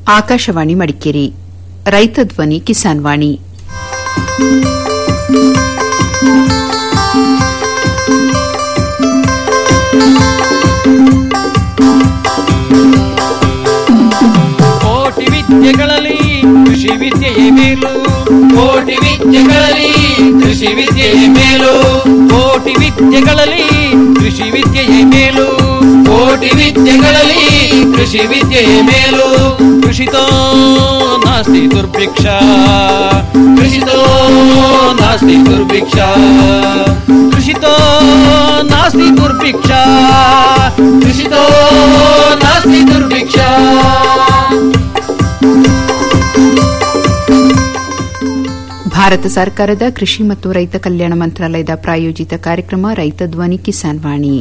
ಆಕಾಶವಾಣಿ ಮಡಿಕೇರಿ ರೈತ ಧ್ವನಿ ಕಿಸಾನ್ ವಾಣಿ ಕೋಟಿ ವಿದ್ಯೆಗಳಲ್ಲಿ ಕೃಷಿ ವಿದ್ಯೆಯೇ ಮೇಲು ಕೋಟಿ ವಿದ್ಯೆಗಳಲ್ಲಿ ಕೃಷಿ ವಿದ್ಯೆಯೇ ಮೇಲು ಕೋಟಿ ವಿದ್ಯೆಗಳಲ್ಲಿ ಕೃಷಿ ವಿದ್ಯೆಯೇ ಮೇಲು ಕೋಟಿ ವಿದ್ಯೆಗಳಲ್ಲಿ ಕೃಷಿ ವಿದ್ಯೆಯೇ ಮೇಲು ಕೃಷಿತೋ ನಾಸ್ತಿ ದುರ್ಭಿಕ್ಷ ಕೃಷಿತೋ ನಾಸ್ತಿ ದುರ್ಭಿಕ್ಷ ಕೃಷಿತೋ ನಾಸ್ತಿ ದುರ್ಭಿಕ್ಷ ಕೃಷಿತೋ ನಾಸ್ತಿ ದುರ್ಭಿಕ್ಷ ಭಾರತ ಸರ್ಕಾರದ ಕೃಷಿ ಮತ್ತು ರೈತ ಕಲ್ಯಾಣ ಮಂತ್ರಾಲಯದ ಪ್ರಾಯೋಜಿತ ಕಾರ್ಯಕ್ರಮ ರೈತ ಧ್ವನಿ ಕಿಸಾನ್ ವಾಣಿ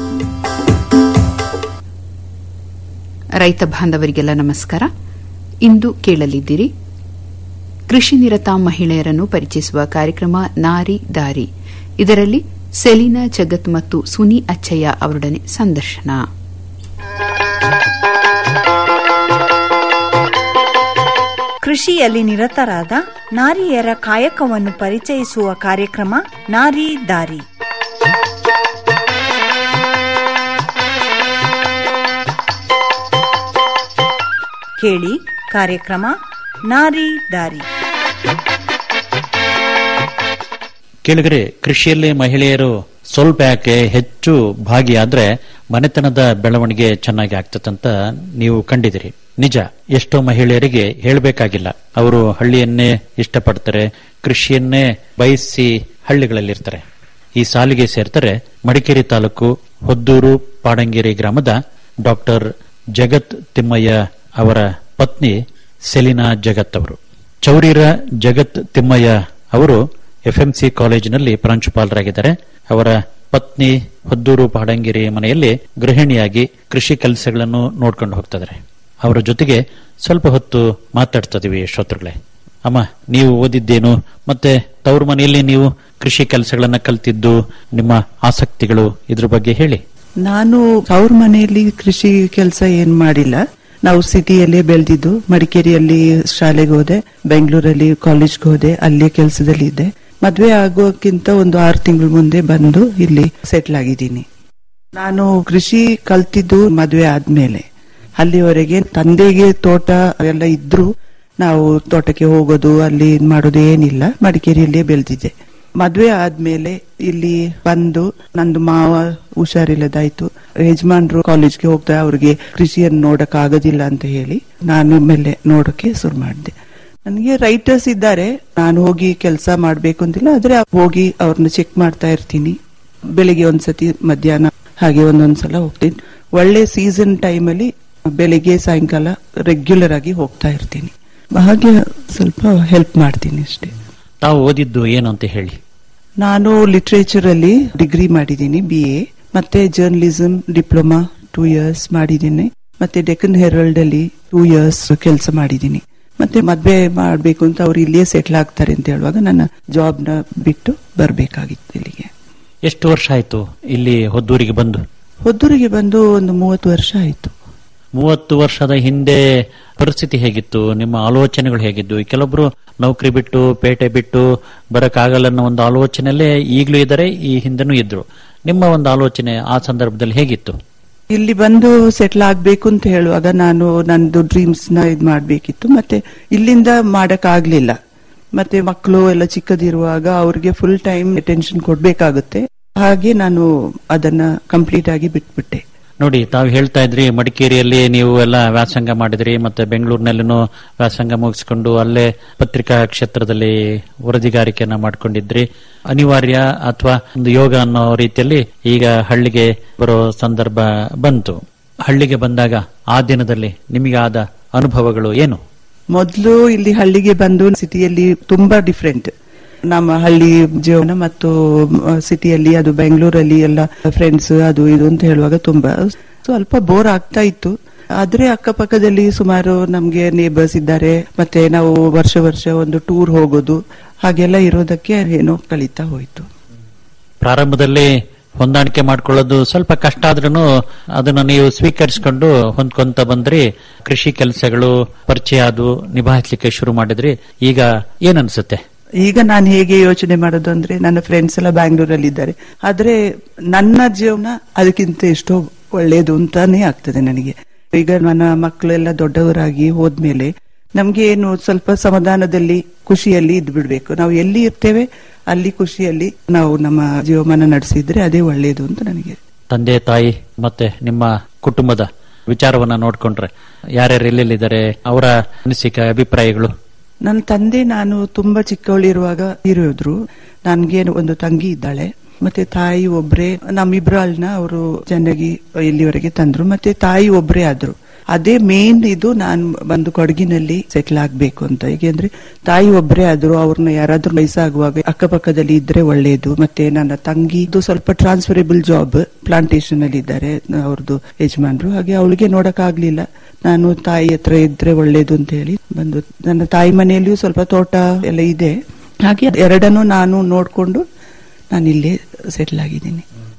ರೈತ ಬಾಂಧವರಿಗೆಲ್ಲ ನಮಸ್ಕಾರ ಇಂದು ಕೇಳಲಿದ್ದೀರಿ ಕೃಷಿ ನಿರತ ಮಹಿಳೆಯರನ್ನು ಪರಿಚಯಿಸುವ ಕಾರ್ಯಕ್ರಮ ನಾರಿ ದಾರಿ ಇದರಲ್ಲಿ ಸೆಲಿನಾ ಜಗತ್ ಮತ್ತು ಸುನಿ ಅಚ್ಚಯ್ಯ ಅವರೊಡನೆ ಸಂದರ್ಶನ ಕೃಷಿಯಲ್ಲಿ ನಿರತರಾದ ನಾರಿಯರ ಕಾಯಕವನ್ನು ಪರಿಚಯಿಸುವ ಕಾರ್ಯಕ್ರಮ ನಾರಿ ದಾರಿ ಕೇಳಿ ಕಾರ್ಯಕ್ರಮ ನಾರಿ ದಾರಿ ಕೆಳಗರೆ ಕೃಷಿಯಲ್ಲಿ ಮಹಿಳೆಯರು ಸ್ವಲ್ಪ ಯಾಕೆ ಹೆಚ್ಚು ಭಾಗಿಯಾದ್ರೆ ಮನೆತನದ ಬೆಳವಣಿಗೆ ಚೆನ್ನಾಗಿ ಆಗ್ತದಂತ ನೀವು ಕಂಡಿದಿರಿ ನಿಜ ಎಷ್ಟೋ ಮಹಿಳೆಯರಿಗೆ ಹೇಳಬೇಕಾಗಿಲ್ಲ ಅವರು ಹಳ್ಳಿಯನ್ನೇ ಇಷ್ಟಪಡ್ತಾರೆ ಕೃಷಿಯನ್ನೇ ಬಯಸಿ ಹಳ್ಳಿಗಳಲ್ಲಿರ್ತಾರೆ ಈ ಸಾಲಿಗೆ ಸೇರ್ತಾರೆ ಮಡಿಕೇರಿ ತಾಲೂಕು ಹೊದ್ದೂರು ಪಾಡಂಗೇರಿ ಗ್ರಾಮದ ಡಾಕ್ಟರ್ ಜಗತ್ ತಿಮ್ಮಯ್ಯ ಅವರ ಪತ್ನಿ ಸೆಲಿನಾ ಜಗತ್ ಅವರು ಚೌರಿರ ಜಗತ್ ತಿಮ್ಮಯ್ಯ ಅವರು ಎಫ್ಎಂಸಿ ಕಾಲೇಜಿನಲ್ಲಿ ಪ್ರಾಂಶುಪಾಲರಾಗಿದ್ದಾರೆ ಅವರ ಪತ್ನಿ ಹೊದ್ದೂರು ಪಾಡಂಗಿರಿ ಮನೆಯಲ್ಲಿ ಗೃಹಿಣಿಯಾಗಿ ಕೃಷಿ ಕೆಲಸಗಳನ್ನು ನೋಡ್ಕೊಂಡು ಹೋಗ್ತಿದ್ದಾರೆ ಅವರ ಜೊತೆಗೆ ಸ್ವಲ್ಪ ಹೊತ್ತು ಮಾತಾಡ್ತಾ ಇದೀವಿ ಶ್ರೋತೃಗಳೇ ಅಮ್ಮ ನೀವು ಓದಿದ್ದೇನು ಮತ್ತೆ ತವ್ರ ಮನೆಯಲ್ಲಿ ನೀವು ಕೃಷಿ ಕೆಲಸಗಳನ್ನ ಕಲ್ತಿದ್ದು ನಿಮ್ಮ ಆಸಕ್ತಿಗಳು ಇದ್ರ ಬಗ್ಗೆ ಹೇಳಿ ನಾನು ಅವ್ರ ಮನೆಯಲ್ಲಿ ಕೃಷಿ ಕೆಲಸ ಏನ್ ಮಾಡಿಲ್ಲ ನಾವು ಸಿಟಿಯಲ್ಲೇ ಬೆಳೆದಿದ್ದು ಮಡಿಕೇರಿಯಲ್ಲಿ ಶಾಲೆಗೆ ಹೋದೆ ಬೆಂಗಳೂರಲ್ಲಿ ಕಾಲೇಜ್ಗೆ ಹೋದೆ ಅಲ್ಲೇ ಕೆಲಸದಲ್ಲಿ ಇದ್ದೆ ಮದ್ವೆ ಆಗೋಕ್ಕಿಂತ ಒಂದು ಆರು ತಿಂಗಳ ಮುಂದೆ ಬಂದು ಇಲ್ಲಿ ಸೆಟ್ಲ್ ಆಗಿದ್ದೀನಿ ನಾನು ಕೃಷಿ ಕಲ್ತಿದ್ದು ಮದ್ವೆ ಆದ್ಮೇಲೆ ಅಲ್ಲಿವರೆಗೆ ತಂದೆಗೆ ತೋಟ ಎಲ್ಲ ಇದ್ರು ನಾವು ತೋಟಕ್ಕೆ ಹೋಗೋದು ಅಲ್ಲಿ ಇದ್ ಮಾಡೋದು ಏನಿಲ್ಲ ಮಡಿಕೇರಿಯಲ್ಲೇ ಬೆಳೆದಿದ್ದೆ ಮದ್ವೆ ಆದ್ಮೇಲೆ ಇಲ್ಲಿ ಬಂದು ನಂದು ಮಾವ ಹುಷಾರಿಲ್ಲದಾಯ್ತು ಯಜಮಾನ್ರು ಕಾಲೇಜ್ಗೆ ಹೋಗ್ತಾ ಅವ್ರಿಗೆ ಕೃಷಿಯನ್ನು ನೋಡಕ್ ಆಗೋದಿಲ್ಲ ಅಂತ ಹೇಳಿ ನಾನು ಮೇಲೆ ನೋಡಕ್ಕೆ ಶುರು ಮಾಡಿದೆ ನನಗೆ ರೈಟರ್ಸ್ ಇದ್ದಾರೆ ನಾನು ಹೋಗಿ ಕೆಲಸ ಮಾಡ್ಬೇಕು ಅಂತಿಲ್ಲ ಆದ್ರೆ ಹೋಗಿ ಅವ್ರನ್ನ ಚೆಕ್ ಮಾಡ್ತಾ ಇರ್ತೀನಿ ಬೆಳಿಗ್ಗೆ ಒಂದ್ಸತಿ ಮಧ್ಯಾಹ್ನ ಹಾಗೆ ಒಂದೊಂದ್ಸಲ ಹೋಗ್ತೀನಿ ಒಳ್ಳೆ ಸೀಸನ್ ಟೈಮಲ್ಲಿ ಬೆಳಿಗ್ಗೆ ಸಾಯಂಕಾಲ ರೆಗ್ಯುಲರ್ ಆಗಿ ಹೋಗ್ತಾ ಇರ್ತೀನಿ ಹಾಗೆ ಸ್ವಲ್ಪ ಹೆಲ್ಪ್ ಮಾಡ್ತೀನಿ ಅಷ್ಟೇ ತಾವು ಓದಿದ್ದು ಏನು ಅಂತ ಹೇಳಿ ನಾನು ಲಿಟ್ರೇಚರ್ ಅಲ್ಲಿ ಡಿಗ್ರಿ ಮಾಡಿದ್ದೀನಿ ಬಿ ಎ ಮತ್ತೆ ಜರ್ನಲಿಸಂ ಡಿಪ್ಲೊಮಾ ಟೂ ಇಯರ್ಸ್ ಮಾಡಿದ್ದೀನಿ ಮತ್ತೆ ಡೆಕ್ಕನ್ ಹೆರಲ್ಡ್ ಅಲ್ಲಿ ಟೂ ಇಯರ್ಸ್ ಕೆಲಸ ಮಾಡಿದ್ದೀನಿ ಮತ್ತೆ ಮದ್ವೆ ಮಾಡ್ಬೇಕು ಅಂತ ಅವ್ರು ಇಲ್ಲಿಯೇ ಸೆಟ್ಲ್ ಆಗ್ತಾರೆ ಅಂತ ಹೇಳುವಾಗ ನನ್ನ ಜಾಬ್ ನ ಬಿಟ್ಟು ಬರ್ಬೇಕಾಗಿತ್ತು ಇಲ್ಲಿಗೆ ಎಷ್ಟು ವರ್ಷ ಆಯ್ತು ಇಲ್ಲಿ ಹೊದ್ದೂರಿಗೆ ಬಂದು ಹೊದ್ದೂರಿಗೆ ಬಂದು ಒಂದು ಮೂವತ್ತು ವರ್ಷ ಆಯ್ತು ಮೂವತ್ತು ವರ್ಷದ ಹಿಂದೆ ಪರಿಸ್ಥಿತಿ ಹೇಗಿತ್ತು ನಿಮ್ಮ ಆಲೋಚನೆಗಳು ಹೇಗಿದ್ದು ಕೆಲವೊಬ್ರು ನೌಕರಿ ಬಿಟ್ಟು ಪೇಟೆ ಬಿಟ್ಟು ಬರಕ್ಕಾಗಲ್ಲ ಅನ್ನೋ ಒಂದು ಆಲೋಚನೆಯಲ್ಲೇ ಈಗಲೂ ಇದ್ದಾರೆ ಈ ಹಿಂದೆನೂ ಇದ್ರು ನಿಮ್ಮ ಒಂದು ಆಲೋಚನೆ ಆ ಸಂದರ್ಭದಲ್ಲಿ ಹೇಗಿತ್ತು ಇಲ್ಲಿ ಬಂದು ಸೆಟ್ಲ್ ಆಗ್ಬೇಕು ಅಂತ ಹೇಳುವಾಗ ನಾನು ನಂದು ಡ್ರೀಮ್ಸ್ ನ ಇದ್ ಮಾಡ್ಬೇಕಿತ್ತು ಮತ್ತೆ ಇಲ್ಲಿಂದ ಮಾಡಕ್ ಆಗ್ಲಿಲ್ಲ ಮತ್ತೆ ಮಕ್ಕಳು ಎಲ್ಲ ಚಿಕ್ಕದಿರುವಾಗ ಅವ್ರಿಗೆ ಫುಲ್ ಟೈಮ್ ಅಟೆನ್ಷನ್ ಕೊಡ್ಬೇಕಾಗುತ್ತೆ ಹಾಗೆ ನಾನು ಅದನ್ನ ಕಂಪ್ಲೀಟ್ ಆಗಿ ಬಿಟ್ಬಿಟ್ಟೆ ನೋಡಿ ತಾವು ಹೇಳ್ತಾ ಇದ್ರಿ ಮಡಿಕೇರಿಯಲ್ಲಿ ನೀವು ಎಲ್ಲ ವ್ಯಾಸಂಗ ಮಾಡಿದ್ರಿ ಮತ್ತೆ ಬೆಂಗಳೂರಿನಲ್ಲಿನೂ ವ್ಯಾಸಂಗ ಮುಗಿಸ್ಕೊಂಡು ಅಲ್ಲೇ ಪತ್ರಿಕಾ ಕ್ಷೇತ್ರದಲ್ಲಿ ವರದಿಗಾರಿಕೆಯನ್ನ ಮಾಡ್ಕೊಂಡಿದ್ರಿ ಅನಿವಾರ್ಯ ಅಥವಾ ಒಂದು ಯೋಗ ಅನ್ನೋ ರೀತಿಯಲ್ಲಿ ಈಗ ಹಳ್ಳಿಗೆ ಬರೋ ಸಂದರ್ಭ ಬಂತು ಹಳ್ಳಿಗೆ ಬಂದಾಗ ಆ ದಿನದಲ್ಲಿ ನಿಮಗಾದ ಅನುಭವಗಳು ಏನು ಮೊದಲು ಇಲ್ಲಿ ಹಳ್ಳಿಗೆ ಬಂದು ಸಿಟಿಯಲ್ಲಿ ತುಂಬಾ ಡಿಫ್ರೆಂಟ್ ನಮ್ಮ ಹಳ್ಳಿ ಜೀವನ ಮತ್ತು ಸಿಟಿಯಲ್ಲಿ ಅದು ಬೆಂಗಳೂರಲ್ಲಿ ಎಲ್ಲ ಫ್ರೆಂಡ್ಸ್ ಅದು ಇದು ಅಂತ ಹೇಳುವಾಗ ತುಂಬಾ ಸ್ವಲ್ಪ ಬೋರ್ ಆಗ್ತಾ ಇತ್ತು ಆದ್ರೆ ಅಕ್ಕಪಕ್ಕದಲ್ಲಿ ಸುಮಾರು ನಮ್ಗೆ ನೇಬರ್ಸ್ ಇದ್ದಾರೆ ಮತ್ತೆ ನಾವು ವರ್ಷ ವರ್ಷ ಒಂದು ಟೂರ್ ಹೋಗೋದು ಹಾಗೆಲ್ಲ ಇರೋದಕ್ಕೆ ಏನೋ ಕಳೀತಾ ಹೋಯ್ತು ಪ್ರಾರಂಭದಲ್ಲಿ ಹೊಂದಾಣಿಕೆ ಮಾಡ್ಕೊಳ್ಳೋದು ಸ್ವಲ್ಪ ಕಷ್ಟ ಆದ್ರೂ ಅದನ್ನ ನೀವು ಸ್ವೀಕರಿಸಿಕೊಂಡು ಹೊಂದ್ಕೊಂತ ಬಂದ್ರಿ ಕೃಷಿ ಕೆಲಸಗಳು ಪರಿಚಯ ಅದು ನಿಭಾಯಿಸ್ಲಿಕ್ಕೆ ಶುರು ಮಾಡಿದ್ರಿ ಈಗ ಏನ್ ಅನ್ಸುತ್ತೆ ಈಗ ನಾನು ಹೇಗೆ ಯೋಚನೆ ಮಾಡೋದು ಅಂದ್ರೆ ನನ್ನ ಫ್ರೆಂಡ್ಸ್ ಎಲ್ಲ ಬ್ಯಾಂಗ್ಳೂರಲ್ಲಿ ಇದ್ದಾರೆ ಆದ್ರೆ ನನ್ನ ಜೀವನ ಅದಕ್ಕಿಂತ ಎಷ್ಟೋ ಒಳ್ಳೇದು ಅಂತಾನೆ ಆಗ್ತದೆ ನನಗೆ ಈಗ ನನ್ನ ಮಕ್ಕಳೆಲ್ಲ ದೊಡ್ಡವರಾಗಿ ಹೋದ್ಮೇಲೆ ನಮ್ಗೆ ಏನು ಸ್ವಲ್ಪ ಸಮಾಧಾನದಲ್ಲಿ ಖುಷಿಯಲ್ಲಿ ಇದ್ಬಿಡ್ಬೇಕು ನಾವು ಎಲ್ಲಿ ಇರ್ತೇವೆ ಅಲ್ಲಿ ಖುಷಿಯಲ್ಲಿ ನಾವು ನಮ್ಮ ಜೀವಮಾನ ನಡೆಸಿದ್ರೆ ಅದೇ ಒಳ್ಳೇದು ಅಂತ ನನಗೆ ತಂದೆ ತಾಯಿ ಮತ್ತೆ ನಿಮ್ಮ ಕುಟುಂಬದ ವಿಚಾರವನ್ನ ನೋಡ್ಕೊಂಡ್ರೆ ಯಾರ್ಯಾರು ಎಲ್ಲೆಲ್ಲಿದ್ದಾರೆ ಅವರ ಅನಿಸಿಕೆ ಅಭಿಪ್ರಾಯಗಳು ನನ್ನ ತಂದೆ ನಾನು ತುಂಬಾ ಚಿಕ್ಕವಳಿರುವಾಗ ಇರೋದ್ರು ನನ್ಗೆ ಒಂದು ತಂಗಿ ಇದ್ದಾಳೆ ಮತ್ತೆ ತಾಯಿ ಒಬ್ರೇ ನಮ್ಮಿಬ್ರಲ್ನ ಅವರು ಚೆನ್ನಾಗಿ ಇಲ್ಲಿವರೆಗೆ ತಂದ್ರು ಮತ್ತೆ ತಾಯಿ ಒಬ್ರೇ ಆದ್ರು ಅದೇ ಮೇನ್ ಇದು ನಾನು ಬಂದು ಕೊಡಗಿನಲ್ಲಿ ಸೆಟ್ಲ್ ಆಗ್ಬೇಕು ಅಂತ ಏಕೆಂದ್ರೆ ತಾಯಿ ಒಬ್ರೇ ಆದ್ರು ಅವ್ರನ್ನ ಯಾರಾದ್ರೂ ವಯಸ್ಸಾಗುವಾಗ ಅಕ್ಕಪಕ್ಕದಲ್ಲಿ ಇದ್ರೆ ಒಳ್ಳೇದು ಮತ್ತೆ ನನ್ನ ತಂಗಿದು ಸ್ವಲ್ಪ ಟ್ರಾನ್ಸ್ಫರೇಬಲ್ ಜಾಬ್ ಪ್ಲಾಂಟೇಶನ್ ಅಲ್ಲಿ ಇದ್ದಾರೆ ಅವ್ರದ್ದು ಯಜಮಾನ್ರು ಹಾಗೆ ಅವಳಿಗೆ ನೋಡಕ್ ಆಗ್ಲಿಲ್ಲ ನಾನು ತಾಯಿ ಹತ್ರ ಇದ್ರೆ ಒಳ್ಳೇದು ಅಂತ ಹೇಳಿ ಬಂದು ನನ್ನ ತಾಯಿ ಮನೆಯಲ್ಲಿಯೂ ಸ್ವಲ್ಪ ತೋಟ ಎಲ್ಲ ಇದೆ ಹಾಗೆ ಎರಡನ್ನೂ ನಾನು ನೋಡ್ಕೊಂಡು ನಾನು ಇಲ್ಲೇ ಸೆಟ್ಲ್ ಆಗಿದ್ದೀನಿ